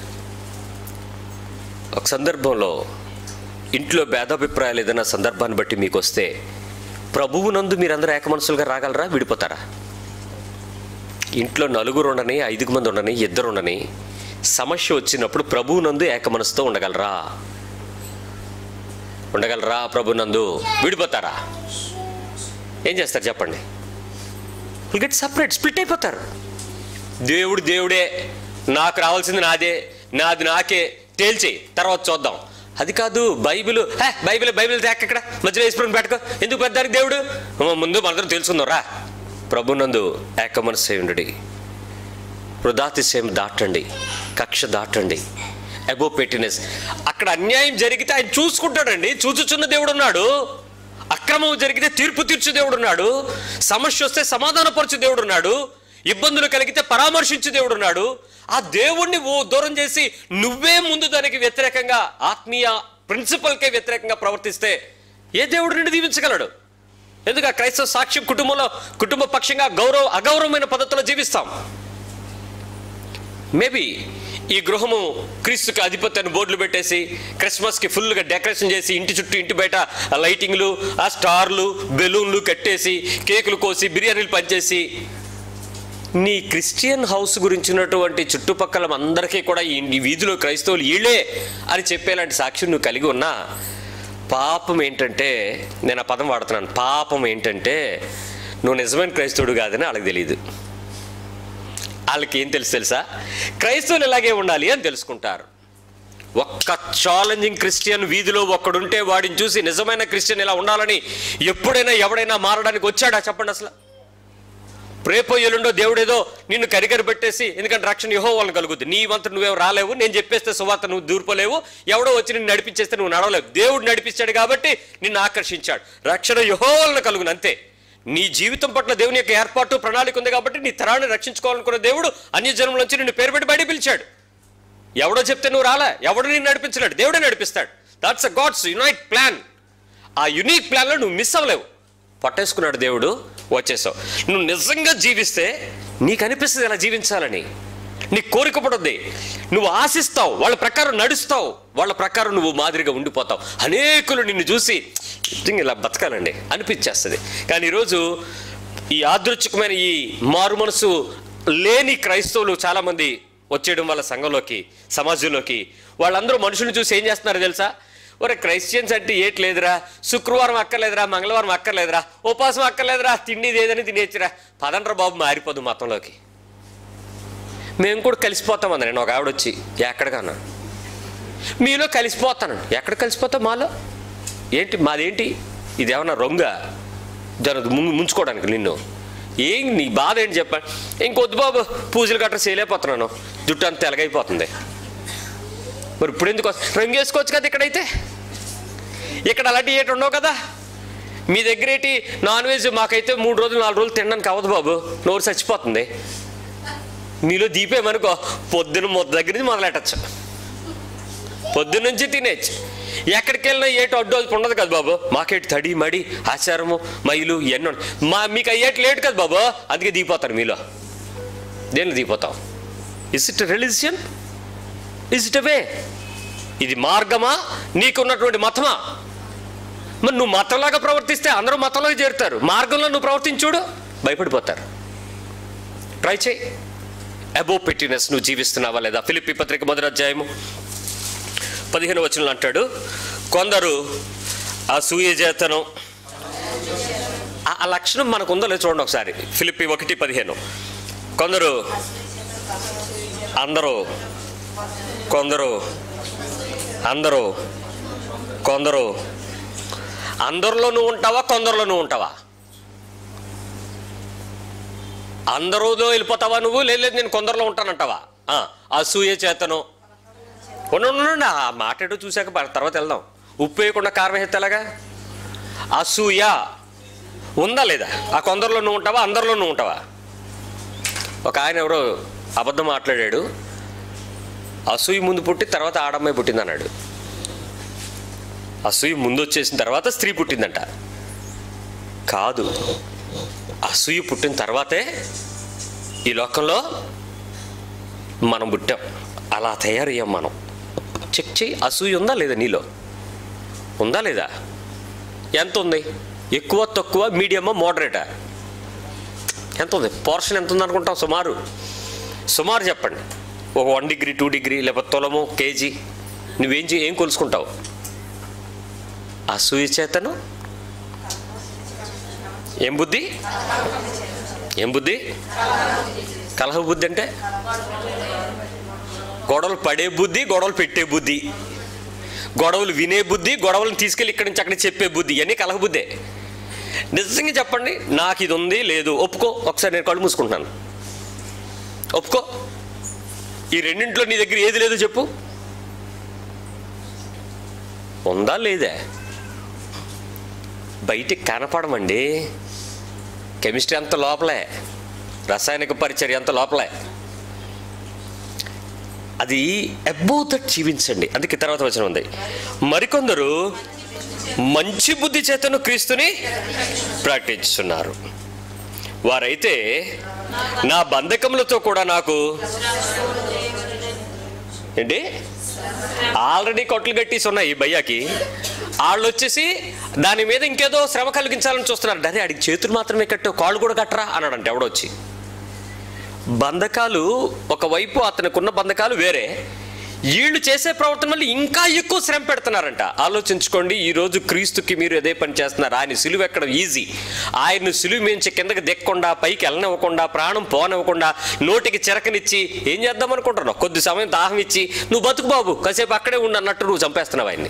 ఒక సందర్భంలో ఇంట్లో భేదాభిప్రాయాలు ఏదైనా సందర్భాన్ని బట్టి మీకు వస్తే ప్రభువునందు మీరందరూ ఏక మనసులుగా రాగలరా విడిపోతారా ఇంట్లో నలుగురు ఉండని ఐదుగు మంది ఉండని ఇద్దరు ఉండని సమస్య వచ్చినప్పుడు ప్రభువునందు ఏక మనసుతో ఉండగలరా ఉండగలరా ప్రభునందు విడిపోతారా ఏం చేస్తారు చెప్పండి గెట్ సపరేట్ స్ప్లిట్ అయిపోతారు దేవుడు దేవుడే నాకు రావాల్సింది నాదే నాది నాకే తేల్చి తర్వాత చూద్దాం అది కాదు బైబిల్ హే బైబిల్ బైబిల్ తేక ఇక్కడ మధ్యలో వేసుకుని పెట్టుకో ఎందుకు పెద్దానికి దేవుడు ఉమ్మ, ముందు మనందరం తెలుసుకుందాం రా ప్రభునందు ఏక మనసు ఉండి వృధాతిశయం దాటండి కక్ష దాటండి అబో పెట్టినెస్ అక్కడ అన్యాయం జరిగితే ఆయన చూసుకుంటాడండి చూచుచున్న దేవుడు ఉన్నాడు అక్రమం జరిగితే తీర్పు తీర్చు దేవుడు ఉన్నాడు సమస్య వస్తే సమాధానపరచు దేవుడు ఉన్నాడు ఇబ్బందులు కలిగితే పరామర్శించు దేవుడు ఉన్నాడు ఆ దేవుణ్ణి ఓ దూరం చేసి నువ్వే ముందు దానికి వ్యతిరేకంగా ఆత్మీయ ప్రిన్సిపల్కే వ్యతిరేకంగా ప్రవర్తిస్తే ఏ దేవుడు నిన్ను దీవించగలడు ఎందుకు ఆ క్రైస్తవ సాక్ష్యం కుటుంబంలో కుటుంబ పక్షంగా గౌరవ అగౌరవమైన పద్ధతిలో జీవిస్తాం మేబీ ఈ గృహము క్రీస్తుకి అధిపత్యాన్ని బోర్డులు పెట్టేసి క్రిస్మస్కి ఫుల్గా డెకరేషన్ చేసి ఇంటి చుట్టూ ఇంటి బయట ఆ లైటింగ్లు ఆ స్టార్లు బెలూన్లు కట్టేసి కేకులు కోసి బిర్యానీలు పంచేసి నీ క్రిస్టియన్ హౌస్ గురించినటువంటి చుట్టుపక్కల అందరికీ కూడా ఈ ఈ వీధిలో క్రైస్తవులు వీళ్ళే అని చెప్పేలాంటి సాక్ష్యం నువ్వు కలిగి ఉన్నా పాపం ఏంటంటే నేను ఆ పదం వాడుతున్నాను పాపం ఏంటంటే నువ్వు నిజమైన క్రైస్తవుడు కాదని వాళ్ళకి తెలియదు వాళ్ళకి ఏం తెలుసు తెలుసా క్రైస్తవులు ఇలాగే ఉండాలి అని తెలుసుకుంటారు ఒక్క ఛాలెంజింగ్ క్రిస్టియన్ వీధిలో ఒక్కడుంటే వాడిని చూసి నిజమైన క్రిస్టియన్ ఇలా ఉండాలని ఎప్పుడైనా ఎవడైనా మారడానికి వచ్చాడా చెప్పండి అసలు రేపో ఎల్లుండో దేవుడేదో నిన్ను కరికరి పెట్టేసి ఎందుకంటే రక్షణ యహో వాళ్ళని కలుగుద్ది నీ వంతు నువ్వేం రాలేవు నేను చెప్పేస్తే సువార్త నువ్వు దూర్పలేవు ఎవడో వచ్చి నిన్ను నడిపించేస్తే నువ్వు నడవలేవు దేవుడు నడిపించాడు కాబట్టి నిన్ను ఆకర్షించాడు రక్షణ యహో వాళ్ళని కలుగును అంతే నీ జీవితం పట్ల దేవుని యొక్క ఏర్పాటు ప్రణాళిక ఉంది కాబట్టి నీ తరాన్ని రక్షించుకోవాలనుకున్న దేవుడు అన్య జన్మల నుంచి నిన్ను పేరు పెట్టి బయట పిలిచాడు ఎవడో చెప్తే నువ్వు రాలే ఎవడు నిన్ను నడిపించలేడు దేవుడే నడిపిస్తాడు that's a God's unite plan ఆ యునీక్ ప్లాన్లో నువ్వు మిస్ అవ్వలేవు పట్టేసుకున్నాడు దేవుడు వచ్చేసావు నువ్వు నిజంగా జీవిస్తే నీకు అనిపిస్తుంది ఇలా జీవించాలని నీ కోరిక పడుద్ది నువ్వు ఆశిస్తావు వాళ్ళ ప్రకారం నడుస్తావు వాళ్ళ ప్రకారం నువ్వు మాదిరిగా ఉండిపోతావు అనేకులు నిన్ను చూసి నిజంగా ఇలా బతకాలండి అనిపించేస్తుంది కానీ ఈరోజు ఈ యాదృచ్ఛికమైన ఈ మారు మనసు లేని క్రైస్తవులు చాలామంది వచ్చేయడం వల్ల సంఘంలోకి సమాజంలోకి వాళ్ళందరూ మనుషుల్ని చూసి ఏం చేస్తున్నారో తెలుసా ఒరే క్రైస్టియన్స్ అంటే ఏటి లేదురా శుక్రవారం అక్కర్లేదురా మంగళవారం అక్కర్లేదురా ఉపాసం అక్కర్లేదురా తిండి ఏదని తినేచ్చిరా పదండ్ర బాబు మారిపోదు మతంలోకి మేము కూడా కలిసిపోతాం అంది నేను ఒక ఆవిడ వచ్చి ఎక్కడికన్నా మీలో కలిసిపోతాను ఎక్కడ కలిసిపోతావు మాలో ఏంటి మాదేంటి ఇది ఏమన్నా రొంగ దాని ముంచుకోవడానికి నిన్ను ఏం నీ బాధ ఏంటి చెప్పండి ఇంకొద్దు బాబు పూజలు గట్రా చేయలేకపోతున్నాను జుట్టు అంత తెలగైపోతుంది మరి ఇప్పుడు ఎందుకు వస్త- రంగు వేసుకోవచ్చు కదా ఇక్కడైతే ఇక్కడ అలాంటి ఏటి ఉండవు కదా మీ దగ్గర ఏంటి నాన్ వెజ్ మాకైతే మూడు రోజులు నాలుగు రోజులు తినడానికి అవ్వదు బాబు నోరు చచ్చిపోతుంది మీలో దీపేమనుకో పొద్దున మొద్దు దగ్గర నుంచి మొదలెట్టచ్చు పొద్దున్న నుంచి తినేచ్చు ఎక్కడికి వెళ్ళినా ఏటు అడ్డు అది ఉండదు కదా బాబు మాకేటి తడి మడి ఆచారము మైలు ఇవన్నీ ఉన్నాయి. మా మీకు అయ్యేటి లేటు కదా బాబు అందుకే దిగిపోతారు మీలో దేనిలో దిగిపోతాం is it religion is it way ఇది మార్గమా నీకున్నటువంటి మతమా మరి నువ్వు మతంలాగా ప్రవర్తిస్తే అందరూ మతంలోకి చేరుతారు మార్గంలో నువ్వు ప్రవర్తించుడు భయపడిపోతారు ట్రై చేయి అబో పెట్టినెస్ నువ్వు జీవిస్తున్నావా లేదా ఫిలిప్పి పత్రిక మొదటి అధ్యాయము పదిహేను వచనంలో అంటాడు కొందరు అసూయ చేతనం ఆ- ఆ లక్షణం మనకు ఉందో లేదో చూడండి ఒకసారి ఫిలిప్పి ఒకటి పదిహేను కొందరు అందరూ కొందరు అందరూ కొందరు అందరిలో నువ్వు ఉంటావా కొందరిలో నువ్వు ఉంటావా అందరిలో వెళ్ళిపోతావా నువ్వు లేదు లేదు నేను కొందరిలో ఉంటానంటావా ఆ, అసూయ చేతను ఉండు, ఉండు, ఉండు. ఆ మాట ఏంటో చూశాక బ- తర్వాత వెళ్దాం ఉప్పు వేయకుండా కారం వేస్తే ఎలాగా అసూయ ఉందా లేదా ఆ కొందరిలో నువ్వు ఉంటావా అందరిలో నువ్వు ఉంటావా ఒక ఆయన ఎవరో అబద్ధం మాట్లాడాడు అసూయ ముందు పుట్టి తర్వాత ఆడమ్మాయి పుట్టింది అన్నాడు అసూయ ముందు వచ్చేసిన తర్వాత స్త్రీ పుట్టిందంట కాదు అసూయ పుట్టిన తర్వాతే ఈ లోకంలో మనం పుట్టాం అలా తయారయ్యాం మనం చెక్ చేయి అసూయ ఉందా లేదా నీలో ఉందా లేదా ఎంత ఉంది ఎక్కువ తక్కువ మీడియమా మోడరేటా ఎంత ఉంది పోర్షన్ ఎంత ఉంది అనుకుంటాం సుమారు సుమారు చెప్పండి ఒక వన్ డిగ్రీ టూ డిగ్రీ లేకపోతే తులము కేజీ నువ్వేం చే ఏం కొలుసుకుంటావు అసూయ చేతను ఏం బుద్ధి ఏం బుద్ధి కలహ బుద్ధి అంటే గొడవలు పడే బుద్ధి గొడవలు పెట్టే బుద్ధి గొడవలు వినే బుద్ధి గొడవలను తీసుకెళ్ళి ఇక్కడి నుంచి అక్కడ చెప్పే బుద్ధి ఇవన్నీ కలహ బుద్ధే నిజంగా చెప్పండి నాకు ఇది ఉంది లేదు ఒప్పుకో ఒకసారి నేను కళ్ళు మూసుకుంటున్నాను ఒప్పుకో ఈ రెండింటిలో నీ దగ్గర ఏది లేదో చెప్పు ఉందా లేదా బయటికి కనపడమండి కెమిస్ట్రీ అంత లోపలే రసాయనిక పరిచర్య అంత లోపలే అది అబౌ దట్ జీవించండి అందుకే తర్వాత వచ్చిన ఉంది మరికొందరు మంచి బుద్ధి చేతను క్రీస్తుని ప్రకటించున్నారు వారైతే నా బంధకములతో కూడా నాకు ఏంటి ఆల్రెడీ కొట్లు కట్టేసి ఉన్నాయి ఈ భయ్యాకి వాళ్ళు వచ్చేసి దాని మీద ఇంకేదో శ్రమ కలిగించాలని చూస్తున్నారు డరే అడిగి చేతులు మాత్రమే కట్టు కాళ్ళు కూడా కట్టరా అన్నాడంట ఎవడొచ్చి బంధకాలు ఒకవైపు అతనికున్న బంధకాలు వేరే వీళ్ళు చేసే ప్రవర్తన వల్ల ఇంకా ఎక్కువ శ్రమ పెడుతున్నారంట ఆలోచించుకోండి ఈ రోజు క్రీస్తుకి మీరు అదే పని చేస్తున్నారు ఆయన సిలువ ఎక్కడం ఈజీ ఆయన సిలువ మించి కిందకి దిక్కకుండా పైకి వెళ్ళనివ్వకుండా ప్రాణం పోనివ్వకుండా నోటికి చిరకనిచ్చి ఏం చేద్దాం అనుకుంటున్నావు కొద్ది సమయం దాహం ఇచ్చి నువ్వు బతుకు బాబు కాసేపు అక్కడే ఉండు అన్నట్టు నువ్వు చంపేస్తున్నావు ఆయన్ని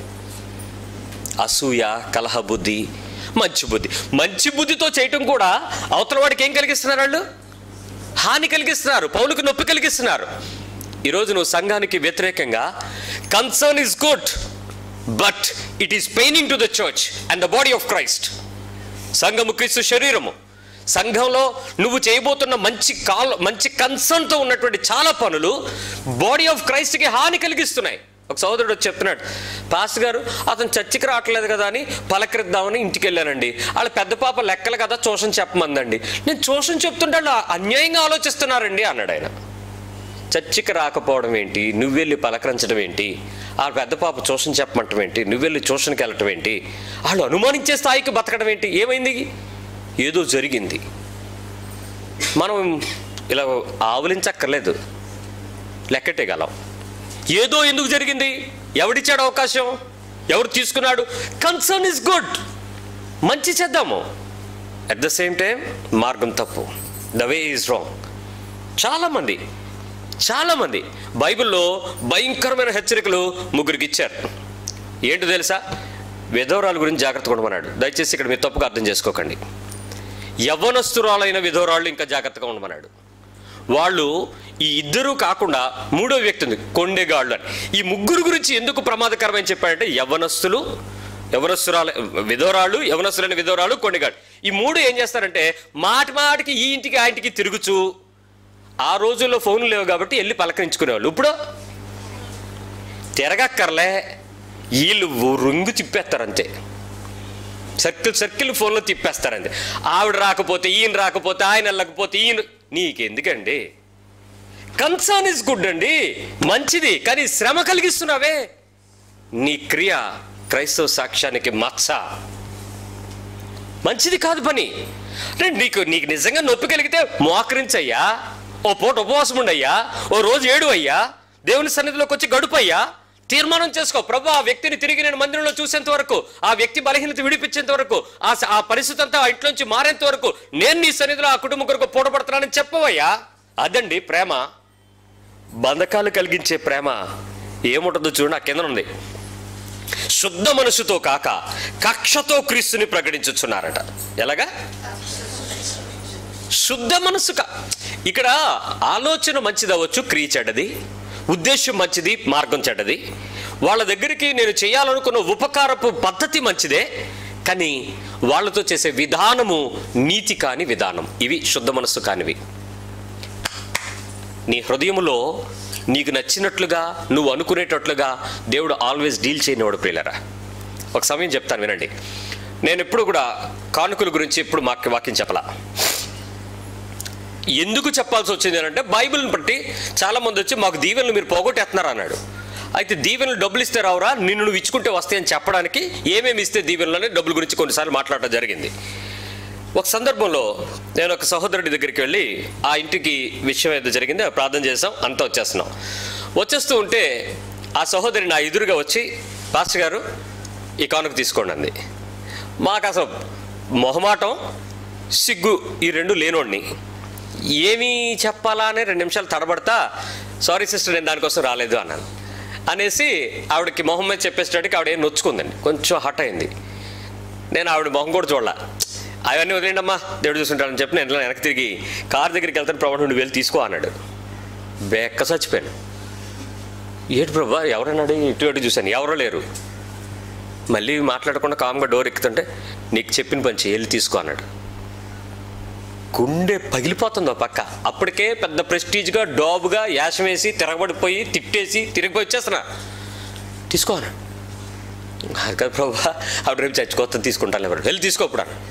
అసూయ కలహ బుద్ధి మంచి బుద్ధి మంచి బుద్ధితో చేయటం కూడా అవతల వాడికి ఏం కలిగిస్తున్నారు వాళ్ళు హాని కలిగిస్తున్నారు పౌలుకు నొప్పి కలిగిస్తున్నారు ఈరోజు నువ్వు సంఘానికి వ్యతిరేకంగా concern is good but it is paining to the church and the body of Christ సంఘము క్రీస్తు శరీరము సంఘంలో నువ్వు చేయబోతున్న మంచి కాల్ మంచి కన్సర్న్తో ఉన్నటువంటి చాలా పనులు బాడీ ఆఫ్ క్రైస్ట్కి హాని కలిగిస్తున్నాయి ఒక సోదరుడు వచ్చి చెప్తున్నాడు పాస్టర్ గారు అతను చర్చికి రావట్లేదు కదా అని పలకరిద్దామని ఇంటికి వెళ్ళానండి వాళ్ళ పెద్ద పాప లెక్కలు కదా ట్యూషన్ చెప్పమందండి నేను ట్యూషన్ చెప్తుంటే వాళ్ళు అన్యాయంగా ఆలోచిస్తున్నారండి అన్నాడు ఆయన చర్చికి రాకపోవడం ఏంటి నువ్వెళ్ళి పలకరించడం ఏంటి ఆ పెద్ద పాప ట్యూషన్ చెప్పమంటం ఏంటి నువ్వెళ్ళి ట్యూషన్కి వెళ్ళటం ఏంటి వాళ్ళు అనుమానించే స్థాయికి బతకడం ఏంటి ఏమైంది ఏదో జరిగింది మనం ఇలా ఆవులించక్కర్లేదు లెక్కటేగలం ఏదో ఎందుకు జరిగింది ఎవడిచ్చాడు అవకాశం ఎవరు తీసుకున్నాడు కన్సర్న్ ఇస్ గుడ్ మంచి చేద్దాము అట్ ద సేమ్ టైం మార్గం తప్పు ద వే ఈజ్ రాంగ్ చాలామంది చాలామంది బైబిల్లో భయంకరమైన హెచ్చరికలు ముగ్గురికి ఇచ్చారు ఏంటో తెలుసా విధవరాల గురించి జాగ్రత్తగా ఉండమన్నాడు దయచేసి ఇక్కడ మీరు తప్పుగా అర్థం చేసుకోకండి యవ్వనస్తురాలైన విధవరాళ్ళు ఇంకా జాగ్రత్తగా ఉండమన్నాడు వాళ్ళు ఈ ఇద్దరూ కాకుండా మూడో వ్యక్తి ఉంది కొండెగాళ్ళు అని ఈ ముగ్గురు గురించి ఎందుకు ప్రమాదకరమని చెప్పాడంటే యవ్వనస్తులు యవనస్తురాలు విధవరాళ్ళు యవనస్తులైన విధవరాలు కొండెగాళ్ళు ఈ మూడు ఏం చేస్తారంటే మాటి మాటికి ఈ ఇంటికి ఆ ఇంటికి తిరుగుచూ ఆ రోజుల్లో ఫోన్లు లేవు కాబట్టి వెళ్ళి పలకరించుకునేవాళ్ళు ఇప్పుడు తిరగక్కర్లే వీళ్ళు రుంగు తిప్పేస్తారంతే సర్కిల్ సర్కిల్ ఫోన్లో తిప్పేస్తారంతే ఆవిడ రాకపోతే ఈయన రాకపోతే ఆయన వెళ్ళకపోతే ఈయన నీకెందుకండి కన్సర్న్ ఇస్ గుడ్ అండి మంచిది కానీ శ్రమ కలిగిస్తున్నావే నీ క్రియ క్రైస్తవ సాక్ష్యానికి మచ్చ మంచిది కాదు పని అంటే నీకు నీకు నిజంగా నొప్పి కలిగితే మోకరించయ్యా ఓ పూట ఉపవాసం ఉండయ్యా ఓ రోజు ఏడు అయ్యా దేవుని సన్నిధిలోకి వచ్చి గడుపయ్యా తీర్మానం చేసుకో ప్రభు ఆ వ్యక్తిని తిరిగి నేను మందిరంలో చూసేంత వరకు ఆ వ్యక్తి బలహీనత విడిపించేంత వరకు ఆ స- ఆ పరిస్థితి అంతా ఆ ఇంట్లోంచి మారేంత వరకు నేను నీ సన్నిధిలో ఆ కుటుంబం కొరకు పూటపడుతున్నానని చెప్పవయ్యా అదండి ప్రేమ బంధకాలు కలిగించే ప్రేమ ఏముంటుందో చూడండి ఆ కింద ఉంది శుద్ధ మనసుతో కాక కక్షతో క్రీస్తుని ప్రకటించుచున్నారట ఎలాగా శుద్ధ మనసు కా ఇక్కడ ఆలోచన మంచిది అవ్వచ్చు క్రియ చెడ్డది ఉద్దేశం మంచిది మార్గం చెడ్డది వాళ్ళ దగ్గరికి నేను చేయాలనుకున్న ఉపకారపు పద్ధతి మంచిదే కానీ వాళ్ళతో చేసే విధానము నీతి కాని విధానం ఇవి శుద్ధ మనస్సు కానివి నీ హృదయములో నీకు నచ్చినట్లుగా నువ్వు అనుకునేటట్లుగా దేవుడు ఆల్వేస్ డీల్ చేయనివాడు ప్రియులరా ఒక సమయం చెప్తాను వినండి నేను ఎప్పుడు కూడా కానుకల గురించి ఎప్పుడు మాకు వాక్యం చెప్పలా ఎందుకు చెప్పాల్సి వచ్చింది అని అంటే బైబిల్ని బట్టి చాలా మంది వచ్చి మాకు దీవెనలు మీరు పోగొట్టేస్తున్నారు అన్నాడు అయితే దీవెనలు డబ్బులు ఇస్తే రావురా నిన్ను నువ్వు ఇచ్చుకుంటే వస్తాయని చెప్పడానికి ఏమేమి ఇస్తే దీవెనలు అనే డబ్బుల గురించి కొన్నిసార్లు మాట్లాడటం జరిగింది ఒక సందర్భంలో నేను ఒక సహోదరుడి దగ్గరికి వెళ్ళి ఆ ఇంటికి విషయం ఏదో జరిగింది ఆ ప్రార్థన చేసాం అంతా వచ్చేస్తున్నాం వచ్చేస్తూ ఉంటే ఆ సహోదరి నా ఎదురుగా వచ్చి పాస్టర్ గారు ఈ కానుక తీసుకోండి అంది మాకు అసలు మొహమాటం సిగ్గు ఈ రెండు లేనోడిని ఏమి చెప్పాలా అని రెండు నిమిషాలు తడబడతా సారీ సిస్టర్ నేను దానికోసం రాలేదు అన్నాను అనేసి ఆవిడకి మొహం మీద చెప్పేసేటట్టుకి ఆవిడ ఏం నొచ్చుకుందండి కొంచెం హట్ అయింది నేను ఆవిడ మొహం కూడా చూడాల అవన్నీ వదిలేండమ్మా దేవుడు చూసుకుంటానని చెప్పి నేను వెనక్కి తిరిగి కార్ దగ్గరికి వెళ్తాను ప్రభు నుండి వెళ్ళి తీసుకో అన్నాడు బెక్క చచ్చిపోయాను ఏంటి ప్రభా ఎవరన్నాడు ఇటు అటు చూశాను ఎవరో లేరు మళ్ళీ మాట్లాడకుండా కామ్గా డోర్ ఎక్కుతుంటే నీకు చెప్పిన పని చేయి, వెళ్ళి తీసుకో అన్నాడు గుండె పగిలిపోతుంది ఓ పక్క అప్పటికే పెద్ద ప్రెస్టీజ్గా డాబుగా యాసం వేసి తిరగబడిపోయి తిట్టేసి తిరిగిపోయి వచ్చేస్తున్నా తీసుకో అన్నాడు కాదు కదా ప్రభా ఆవిడ రేపు చచ్చిపోతాను తీసుకుంటాను ఎవరు వెళ్ళి తీసుకో ఇప్పుడు అన్నాడు.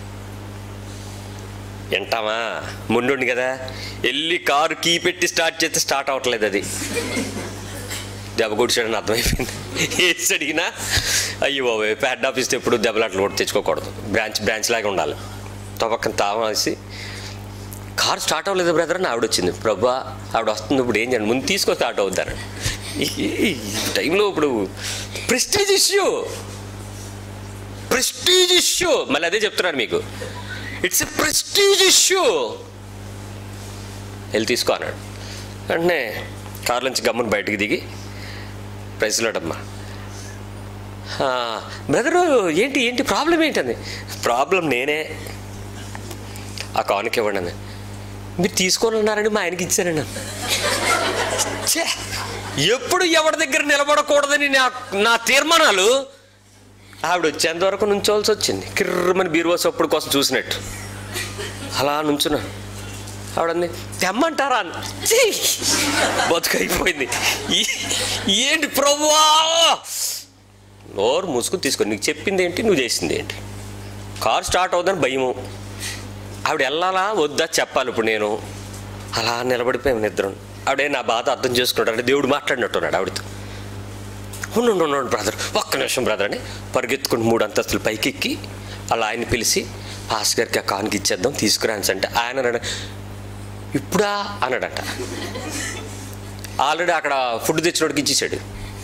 వింటామా ముందుండి కదా వెళ్ళి కారు కీ పెట్టి స్టార్ట్ చేస్తే స్టార్ట్ అవ్వట్లేదు అది దెబ్బ కొడిచాడని అర్థమైపోయింది ఏసి అడిగినా అయ్యో బాబోయ్ హెడ్ ఆఫీస్ ఎప్పుడు దెబ్బలాట్లు కూడా తెచ్చుకోకూడదు బ్రాంచ్ బ్రాంచ్ లాగా ఉండాలి తొపక్కన తావేసి కార్ స్టార్ట్ అవ్వలేదు బ్రదర్ అని ఆవిడ వచ్చింది ప్రభా ఆవిడ వస్తుంది ఇప్పుడు ఏం చేయండి ముందు తీసుకొని స్టార్ట్ అవుతారు ఈ టైంలో ఇప్పుడు ప్రెస్టీజ్ ఇష్యూ ప్రెస్టీజ్ ఇష్యూ మళ్ళీ అదే చెప్తున్నాను మీకు ఇట్స్ ఎ ప్రెస్టీజ్ ఇష్యూ వెళ్ళి తీసుకో అన్నాడు వెంటనే కారు నుంచి గమ్మున బయటికి దిగి ప్రైజ్లాడమ్మా బ్రదరు ఏంటి ఏంటి ప్రాబ్లం ఏంటంది ప్రాబ్లం నేనే ఆ కానుక ఇవ్వండి అంది. మీరు తీసుకొని ఉన్నారని మా ఆయనకి ఇచ్చానండి ఛే! ఎప్పుడు ఎవరి దగ్గర నిలబడకూడదని నా నా తీర్మానాలు ఆవిడ వచ్చేంత వరకు నుంచోవాల్సి వచ్చింది కిర్రమని బీరువా సప్పుడు కోసం చూసినట్టు అలా నుంచున్నాను ఆవిడంది తెమ్మంటారా అని ఛీ! బతుకైపోయింది ఈ- ఏంటి ప్రభువా నోరు మూసుకుని తీసుకొని నీకు చెప్పింది ఏంటి నువ్వు చేసింది ఏంటి కారు స్టార్ట్ అవుతుందని భయము ఆవిడ వెళ్ళాలా వద్దా చెప్పాలి ఇప్పుడు నేను అలా నిలబడిపోయాము నిద్రం ఆవిడే నా బాధ అర్థం చేసుకుంటాడు అంటే దేవుడు మాట్లాడినట్టున్నాడు ఆవిడతో ఉండు ఉండు, ఉండు బ్రదర్ ఒక్క నిమిషం బ్రదర్ అని పరిగెత్తుకుని మూడు అంతస్తులు పైకి ఎక్కి అలా ఆయన పిలిచి పాస్ గారికి ఆ కానుక ఇచ్చేద్దాం తీసుకురాన్స్ అంటే ఆయన అన్నాడు ఇప్పుడా అన్నాడట ఆల్రెడీ అక్కడ ఫుడ్ తెచ్చినోడికి ఇచ్చేసాడు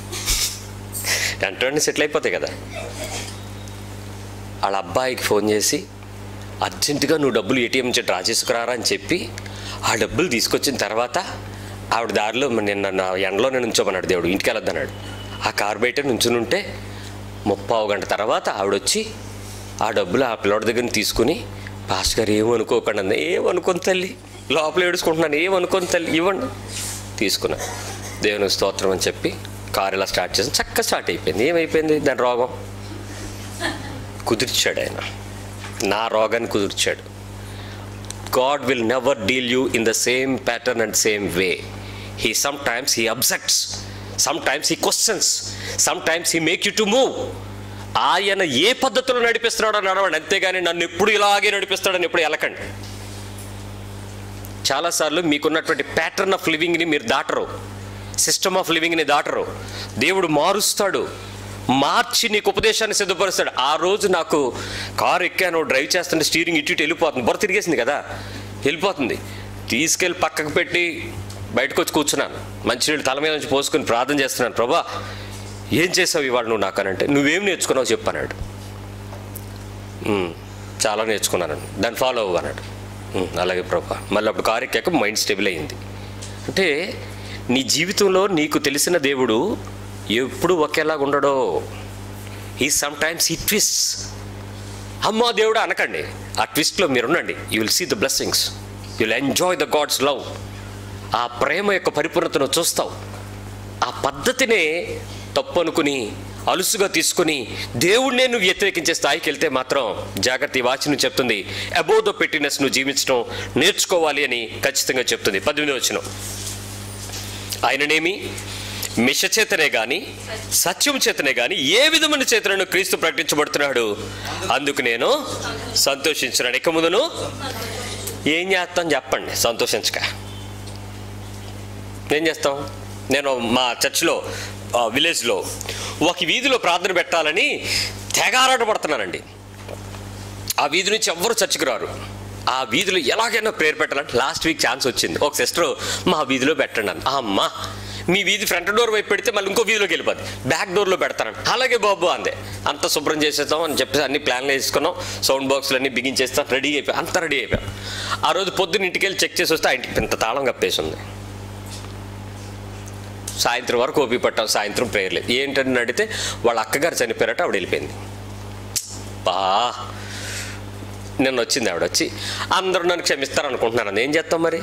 వెంటనే సెటిల్ అయిపోతాయి కదా వాళ్ళ అబ్బాయికి ఫోన్ చేసి అర్జెంటుగా నువ్వు డబ్బులు ఏటీఎం నుంచి డ్రా చేసుకురారా అని చెప్పి ఆ డబ్బులు తీసుకొచ్చిన తర్వాత ఆవిడ దారిలో నిన్న నా ఎండలో నేను ఉంచోమన్నాడు దేవుడు ఇంటికి వెళ్ళొద్దన్నాడు ఆ కారు బయట నుంచుని ఉంటే ముప్పావు గంట తర్వాత ఆవిడ వచ్చి ఆ డబ్బులు ఆ పిల్లోడి దగ్గర నుంచి తీసుకుని పాస్ గారు ఏమనుకోకండి అంది ఏమనుకోని తల్లి లోపల ఏడుచుకుంటున్నాను ఏమనుకోని తల్లి ఇవ్వండి తీసుకున్నా దేవునికి స్తోత్రం అని చెప్పి కారు ఇలా స్టార్ట్ చేసి చక్కగా స్టార్ట్ అయిపోయింది ఏమైపోయింది దాని రోగం కుదిర్చాడు ఆయన నా రోగాన్ని కుదిర్చాడు God will never deal you in the same pattern and same way he sometimes he objects sometimes he questions sometimes he make you to move ఆయన ఏ పద్ధతిలో నడిపిస్తున్నాడో నడవండి అంతేగాని నన్ను ఎప్పుడు ఇలాగే నడిపిస్తాడని ఎప్పుడు ఎలకండి చాలాసార్లు మీకున్నటువంటి ప్యాటర్న్ ఆఫ్ లివింగ్ని మీరు దాటరు సిస్టమ్ ఆఫ్ లివింగ్ని దాటరు దేవుడు మారుస్తాడు మార్చి నీకు ఉపదేశాన్ని సిద్ధపరుస్తాడు ఆ రోజు నాకు కారు ఎక్కాను డ్రైవ్ చేస్తుంటే స్టీరింగ్ ఇటు ఇటు వెళ్ళిపోతుంది బొర తిరిగేసింది కదా వెళ్ళిపోతుంది తీసుకెళ్ళి పక్కకు పెట్టి బయటకు వచ్చి కూర్చున్నాను మంచినీళ్ళు తల మీద నుంచి పోసుకొని ప్రార్థన చేస్తున్నాను ప్రభా ఏం చేసావు ఇవాళ నువ్వు నాకు అని అంటే నువ్వేం నేర్చుకున్నావు చెప్పన్నాడు "ఉమ్, చాలా నేర్చుకున్నాను దాన్ని ఫాలో అవ్వు అన్నాడు "ఉమ్, అలాగే ప్రభా మళ్ళీ అప్పుడు కారు ఎక్కాక మైండ్ స్టేబుల్ అయింది అంటే నీ జీవితంలో నీకు తెలిసిన దేవుడు ఎప్పుడు ఒకేలాగా ఉండడో ఈ సమ్ టైమ్స్ ఈ ట్విస్ట్ అమ్మా దేవుడు అనకండి ఆ ట్విస్ట్లో మీరు ఉండండి you will see the blessings you will enjoy the God's love ఆ ప్రేమ యొక్క పరిపూర్ణతను చూస్తావు ఆ పద్ధతినే తప్పు అనుకుని అలుసుగా తీసుకుని దేవుడినే నువ్వు వ్యతిరేకించే స్థాయికి వెళ్తే మాత్రం జాగ్రత్త ఈ వాచిని చెప్తుంది అబౌవ్ ద పెట్టినెస్ నువ్వు జీవించడం నేర్చుకోవాలి అని ఖచ్చితంగా చెప్తుంది పద్దెనిమిది వచ్చిన ఆయననేమి మిష చేతనే గాని సత్యం చేతనే గాని ఏ విధమైన చేతనను క్రీస్తు ప్రకటించబడుతున్నాడు అందుకు నేను సంతోషించున్నాను ఇక ముందును ఏం చేస్తాం చెప్పండి సంతోషించక ఏం చేస్తాం నేను మా చర్చిలో ఆ, విలేజ్లో ఒక వీధిలో ప్రార్థన పెట్టాలని తెగారాట పడుతున్నానండి ఆ వీధి నుంచి ఎవ్వరు చర్చికి రారు ఆ వీధిలో ఎలాగైనా ప్రేయర్ పెట్టాలంటే లాస్ట్ వీక్ ఛాన్స్ వచ్చింది ఒక సిస్టర్ మా వీధిలో పెట్టండి అని అమ్మా మీ వీధి ఫ్రంట్ డోర్ వైపు పెడితే మళ్ళీ ఇంకో వీధిలోకి వెళ్ళిపోద్ది బ్యాక్ డోర్లో పెడతానండి అలాగే బాబు అందే అంత శుభ్రం చేసేస్తాం అని చెప్పేసి అన్ని ప్లాన్లు వేసుకున్నాం సౌండ్ బాక్స్లు అన్ని బిగించేస్తాం రెడీ అయిపోయి అంత రెడీ అయిపోయాం ఆ రోజు పొద్దున్న ఇంటికి వెళ్ళి చెక్ చేసి వస్తే ఆ ఇంటికి ఇంత తాళం కప్పేసి ఉంది సాయంత్రం వరకు ఓపి పట్టాం సాయంత్రం ప్రేయర్ లేదు ఏంటని అడిగితే వాళ్ళ అక్కగారు చనిపోయారట ఆవిడ వెళ్ళిపోయింది బా నిన్న వచ్చింది ఆవిడ వచ్చి అందరూ నన్ను క్షమిస్తారు అనుకుంటున్నాను ఏం చేస్తాం మరి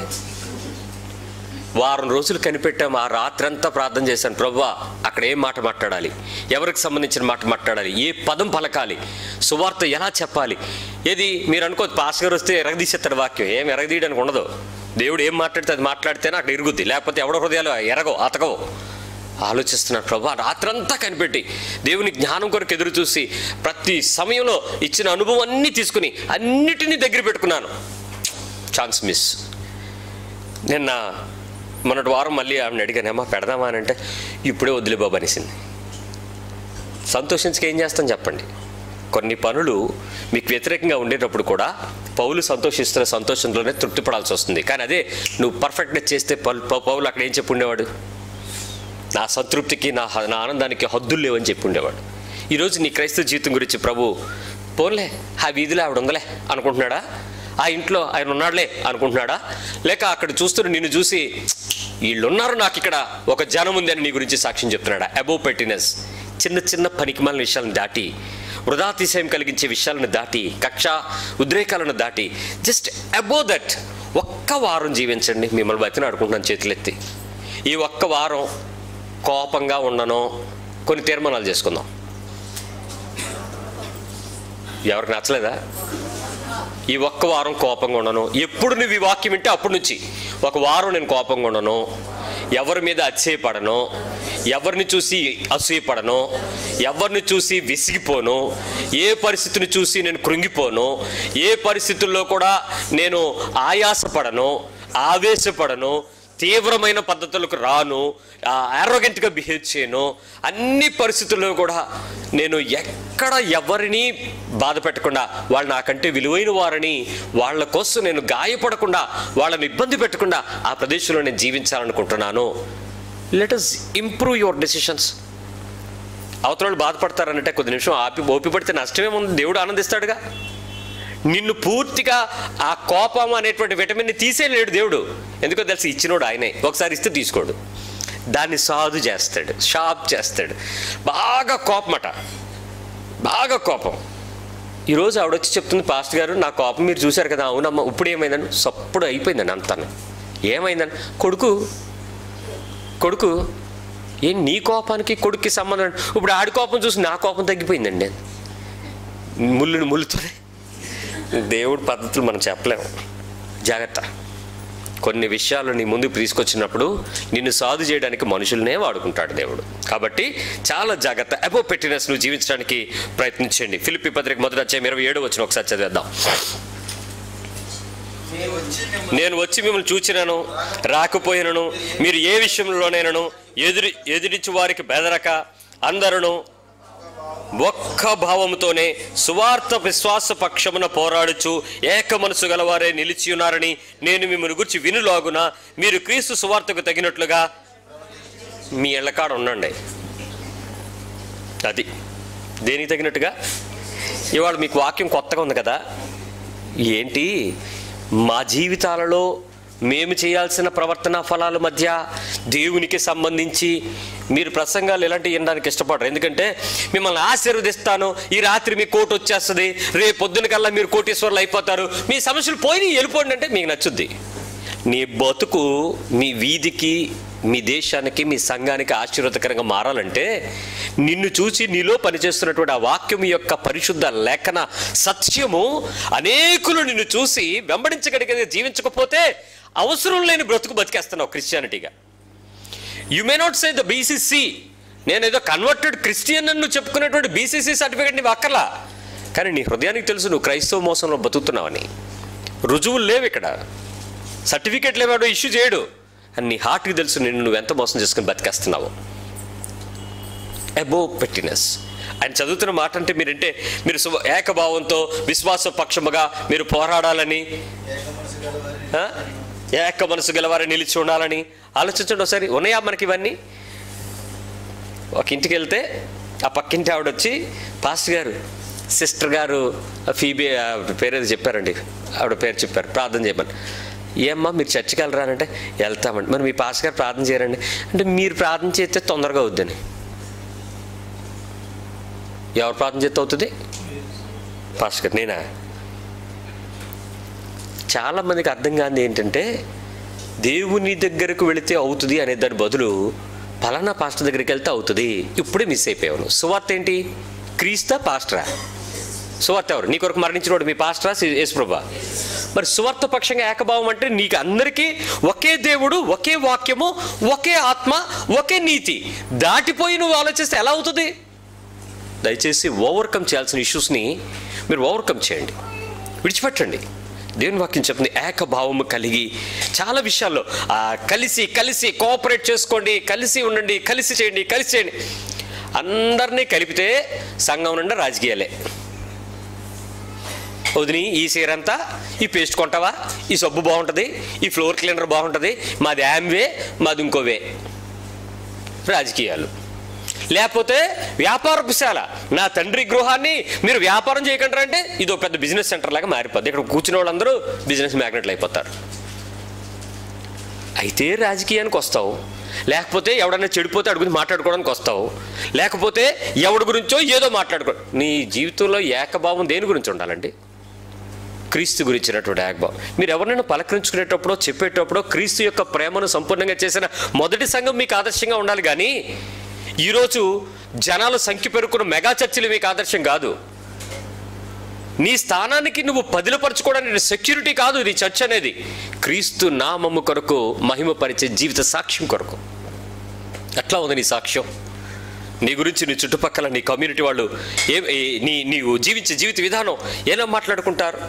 వారం రోజులు కనిపెట్టాం ఆ రాత్రంతా ప్రార్థన చేశాను ప్రవ్వా అక్కడ ఏం మాట మాట్లాడాలి ఎవరికి సంబంధించిన మాట మాట్లాడాలి ఏ పదం పలకాలి సువార్త ఎలా చెప్పాలి ఏది మీరు అనుకోదు పాస్ గారు వస్తే ఎరగదీసేస్తాడు వాక్యం ఏం ఎరగదీయడానికి ఉండదు దేవుడు ఏం మాట్లాడితే అది మాట్లాడితేనే అక్కడ ఇరుగుద్ది లేకపోతే ఎవడో హృదయాలు ఎరగవు అతకవు ఆలోచిస్తున్నాను ప్రభా రాత్రంతా కనిపెట్టి దేవుని జ్ఞానం కొరకు ఎదురు చూసి ప్రతి సమయంలో ఇచ్చిన అనుభవం అన్నీ తీసుకుని అన్నిటినీ దగ్గర పెట్టుకున్నాను ఛాన్స్ మిస్ నిన్న మొన్నటి వారం మళ్ళీ ఆమెను అడిగానేమా పెడదామా అని అంటే ఇప్పుడే వదిలే బాబు అనేసింది సంతోషించక ఏం చేస్తాం చెప్పండి కొన్ని పనులు మీకు వ్యతిరేకంగా ఉండేటప్పుడు కూడా పౌలు సంతోషిస్తున్న సంతోషంలోనే తృప్తి పడాల్సి వస్తుంది కానీ అదే నువ్వు పర్ఫెక్ట్గా చేస్తే పౌలు పౌలు అక్కడ ఏం చెప్పి ఉండేవాడు నా సంతృప్తికి నా నా ఆనందానికి హద్దులు లేవని చెప్పి ఉండేవాడు ఈరోజు నీ క్రైస్తవ జీవితం గురించి ప్రభు పోన్లే ఆ వీధిలో ఆవిడ ఉందలే అనుకుంటున్నాడా ఆ ఇంట్లో ఆయన ఉన్నాడులే అనుకుంటున్నాడా లేక అక్కడ చూస్తున్న నిన్ను చూసి వీళ్ళున్నారు నాకు ఇక్కడ ఒక జనం ఉంది అని నీ గురించి సాక్ష్యం చెప్తున్నాడా అబోవ్ పెట్టినెస్ చిన్న చిన్న పనికిమాలిన విషయాలను దాటి వృధాతిశయం కలిగించే విషయాలను దాటి కక్ష ఉద్రేకాలను దాటి జస్ట్ అబోవ్ దట్ ఒక్క వారం జీవించండి మిమ్మల్ని బతిని అడుకుంటున్నాను చేతులెత్తి ఈ ఒక్క వారం కోపంగా ఉండను కొన్ని తీర్మానాలు చేసుకుందాం ఎవరికి నచ్చలేదా ఈ ఒక్క వారం కోపంగా ఉండను ఎప్పుడు నువ్వు ఈ వాక్యం వింటే అప్పటి నుంచి ఒక వారం నేను కోపంగా ఉండను ఎవరి మీద అతిశయపడను ఎవరిని చూసి అసూయపడను ఎవరిని చూసి విసిగిపోను ఏ పరిస్థితిని చూసి నేను కృంగిపోను ఏ పరిస్థితుల్లో కూడా నేను ఆయాసపడను ఆవేశపడను తీవ్రమైన పద్ధతులకు రాను ఆరోగెంట్గా బిహేవ్ చేయను అన్ని పరిస్థితుల్లో కూడా నేను ఎక్కడ ఎవరిని బాధ పెట్టకుండా వాళ్ళు నాకంటే విలువైన వారని వాళ్ళ కోసం నేను గాయపడకుండా వాళ్ళని ఇబ్బంది పెట్టకుండా ఆ ప్రదేశంలో నేను జీవించాలనుకుంటున్నాను let us improve your decisions అవతల వాళ్ళు బాధపడతారనంటే కొద్ది నిమిషం ఆపి ఓపి పడితే నష్టమేముంది దేవుడు ఆనందిస్తాడుగా నిన్ను పూర్తిగా ఆ కోపం అనేటువంటి విటమిన్ని తీసేయలేడు దేవుడు ఎందుకో తెలిసి ఇచ్చినోడు ఆయనే ఒకసారి ఇస్తే తీసుకోడు దాన్ని సాధు చేస్తాడు షాప్ చేస్తాడు బాగా కోపమట బాగా కోపం ఈరోజు ఆవిడ వచ్చి చెప్తుంది పాస్ట్ గారు నా కోపం మీరు చూశారు కదా అవునమ్మా ఇప్పుడు ఏమైందని సప్పుడు అయిపోయిందండి అంతాను ఏమైందని కొడుకు కొడుకు ఏం నీ కోపానికి కొడుక్కి సంబంధం ఇప్పుడు ఆడి కోపం చూసి నా కోపం తగ్గిపోయిందండి ముళ్ళుని ముళ్ళుతోనే దేవుడి పద్ధతులు మనం చెప్పలేము జాగ్రత్త కొన్ని విషయాలు నీ ముందుకు తీసుకొచ్చినప్పుడు నిన్ను సాధు చేయడానికి మనుషులనే వాడుకుంటాడు దేవుడు కాబట్టి చాలా జాగ్రత్త అబో పెట్టినస్ నువ్వు జీవించడానికి ప్రయత్నించండి ఫిలిపి పత్రిక మొదటి అధ్యాయం ఇరవై ఏడు వచ్చిన ఒకసారి చదివేద్దాం నేను వచ్చి మిమ్మల్ని నేను వచ్చి మిమ్మల్ని చూచినాను రాకపోయినను మీరు ఏ విషయంలోనైనాను ఎదురు ఎదురించి వారికి బెదరక అందరూ ఒక్క భావముతోనే సువార్త విశ్వాస పక్షమున పోరాడుచు ఏక మనసు గలవారే నిలిచి ఉన్నారని నేను మిమ్మల్ని గురించి వినులాగున మీరు క్రీస్తు సువార్తకు తగినట్లుగా మీ ఎళ్ళకాడ ఉండండి అది దేనికి తగినట్టుగా ఇవాళ మీకు వాక్యం కొత్తగా ఉంది కదా ఏంటి మా జీవితాలలో మేము చేయాల్సిన ప్రవర్తన ఫలాల మధ్య దేవునికి సంబంధించి మీరు ప్రసంగాలు ఇలాంటివి వినడానికి ఇష్టపడరు ఎందుకంటే మిమ్మల్ని ఆశీర్వదిస్తాను ఈ రాత్రి మీ కోటు వచ్చేస్తుంది రేపు పొద్దున కల్లా మీరు కోటీశ్వరులు అయిపోతారు మీ సమస్యలు పోయి వెళ్ళిపోండి అంటే మీకు నచ్చుద్ది నీ బతుకు మీ వీధికి మీ దేశానికి మీ సంఘానికి ఆశీర్వాదకరంగా మారాలంటే నిన్ను చూసి నీలో పనిచేస్తున్నటువంటి ఆ వాక్యం యొక్క పరిశుద్ధ లేఖన సత్యము అనేకులు నిన్ను చూసి వెంబడించగలిగే జీవించకపోతే అవసరం లేని బ్రతుకు బతికేస్తున్నావు క్రిస్టియానిటీగా you may not say the BCC నేను ఏదో కన్వర్టెడ్ క్రిస్టియన్ అని నువ్వు చెప్పుకునేటువంటి బీసీసీ సర్టిఫికేట్ నీవు అక్కర్లా కానీ నీ హృదయానికి తెలుసు నువ్వు క్రైస్తవ మోసంలో బతుకుతున్నావని రుజువులు లేవు ఇక్కడ సర్టిఫికేట్ లేవాడు ఇష్యూ చేయడు అని నీ హార్ట్కి తెలుసు నిన్ను నువ్వు ఎంత మోసం చేసుకుని బతికేస్తున్నావు అబోవ్ పెట్టినెస్ ఆయన చదువుతున్న మాట అంటే మీరంటే మీరు శుభ- ఏకభావంతో విశ్వాస పక్షముగా మీరు పోరాడాలని ఏక మనసు గలవారిని ఆ? ఏక మనసు గలవారి నిలిచి ఉండాలని ఆలోచించండి ఒకసారి ఉన్నాయా మనకి ఇవన్నీ ఒక ఇంటికి వెళ్తే ఆ పక్కింటి ఆవిడ వచ్చి పాస్టర్ గారు సిస్టర్ గారు ఆ ఫీబీ ఆ పేరేది చెప్పారండి ఆవిడ పేరు చెప్పారు ప్రార్థన చేయమని ఏమ్మా మీరు చర్చికి వెళ్ళరా అంటే వెళ్తామండి మరి మీ పాస్టర్ గారు ప్రార్థన చేయరండి అంటే మీరు ప్రార్థన చేస్తే తొందరగా అవుద్దని ఎవరు ప్రార్థన చేస్తే అవుతుంది పాస్టర్ గారు నేనా చాలా మందికి అర్థం కానిది ఏంటంటే దేవుని దగ్గరకు వెళితే అవుతుంది అనే దాని బదులు ఫలానా పాస్టర్ దగ్గరికి వెళ్తే అవుతుంది ఇప్పుడే మిస్ అయిపోయాను సువార్త ఏంటి క్రీస్తా పాస్టరా సువార్త ఎవరు నీ కొరకు మరణించినోడు మీ పాస్టరా యేసుప్రభా మరి సువార్త పక్షంగా ఏకభావం అంటే నీకు అందరికీ ఒకే దేవుడు ఒకే వాక్యము ఒకే ఆత్మ ఒకే నీతి దాటిపోయి నువ్వు ఆలోచిస్తే ఎలా అవుతుంది దయచేసి ఓవర్కమ్ చేయాల్సిన ఇష్యూస్ని మీరు ఓవర్కమ్ చేయండి విడిచిపెట్టండి దేవుని వాక్యం చెప్తుంది ఏకభావము కలిగి చాలా విషయాల్లో ఆ, కలిసి కలిసి కోఆపరేట్ చేసుకోండి కలిసి ఉండండి కలిసి చేయండి కలిసి చేయండి అందరినీ కలిపితే సంఘం నుండి రాజకీయాలే వదిని ఈ చీర అంతా ఈ పేస్ట్ కొంటావా ఈ సబ్బు బాగుంటుంది ఈ ఫ్లోర్ క్లీనర్ బాగుంటుంది మాది యామ్వే మాది ఇంకోవే రాజకీయాలు లేకపోతే వ్యాపారశాల నా తండ్రి గృహాన్ని మీరు వ్యాపారం చేయకంటారా అంటే ఇది ఒక పెద్ద బిజినెస్ సెంటర్ లాగా మారిపోద్ది ఇక్కడ కూర్చున్న వాళ్ళందరూ బిజినెస్ మ్యాగ్నెట్లు అయిపోతారు అయితే రాజకీయానికి వస్తావు లేకపోతే ఎవడన్నా చెడిపోతే అడుగుని మాట్లాడుకోవడానికి వస్తావు లేకపోతే ఎవడి గురించో ఏదో మాట్లాడుకో నీ జీవితంలో ఏకభావం దేని గురించి ఉండాలండి క్రీస్తు గురించినటువంటి ఏకభావం మీరు ఎవరినైనా పలకరించుకునేటప్పుడో చెప్పేటప్పుడో క్రీస్తు యొక్క ప్రేమను సంపూర్ణంగా చేసిన మొదటి సంఘం మీకు ఆదర్శంగా ఉండాలి కానీ ఈరోజు జనాల సంఖ్య పెరుగుకున్న మెగా చర్చిలు మీకు ఆదర్శం కాదు నీ స్థానానికి నువ్వు పదిలపరచుకోవడానికి సెక్యూరిటీ కాదు నీ చర్చ్ అనేది క్రీస్తు నామము కొరకు మహిమపరిచే జీవిత సాక్ష్యం కొరకు ఎట్లా ఉంది నీ సాక్ష్యం నీ గురించి నీ చుట్టుపక్కల నీ కమ్యూనిటీ వాళ్ళు ఏ ఏ- నీ నీవు జీవించే జీవిత విధానం ఎలా మాట్లాడుకుంటారు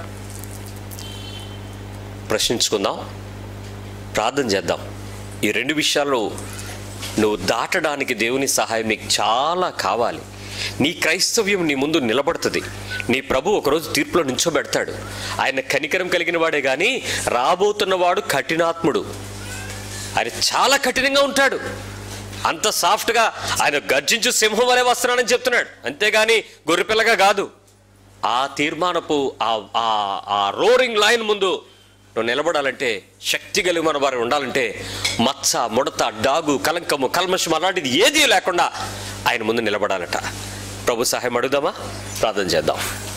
ప్రశ్నించుకుందాం ప్రార్థన చేద్దాం ఈ రెండు విషయాల్లో నువ్వు దాటడానికి దేవుని సహాయం నీకు చాలా కావాలి నీ క్రైస్తవ్యం నీ ముందు నిలబడుతుంది నీ ప్రభు ఒకరోజు తీర్పులో నించోబెడతాడు ఆయన కనికరం కలిగిన వాడే కానీ రాబోతున్నవాడు కఠినాత్ముడు ఆయన చాలా కఠినంగా ఉంటాడు అంత సాఫ్ట్గా ఆయన గర్జించు సింహం వలె వస్తున్నాడని చెప్తున్నాడు అంతేగాని గొర్రెపిల్లగా కాదు ఆ తీర్మానపు ఆ ఆ- ఆ రోరింగ్ లైన్ ముందు నువ్వు నిలబడాలంటే శక్తి కలిగి మన వారు ఉండాలంటే మచ్చ ముడత డాగు కలంకము కల్మషం అలాంటిది ఏదీ లేకుండా ఆయన ముందు నిలబడాలట ప్రభు సహాయం అడుగుదామా ప్రార్థన చేద్దాం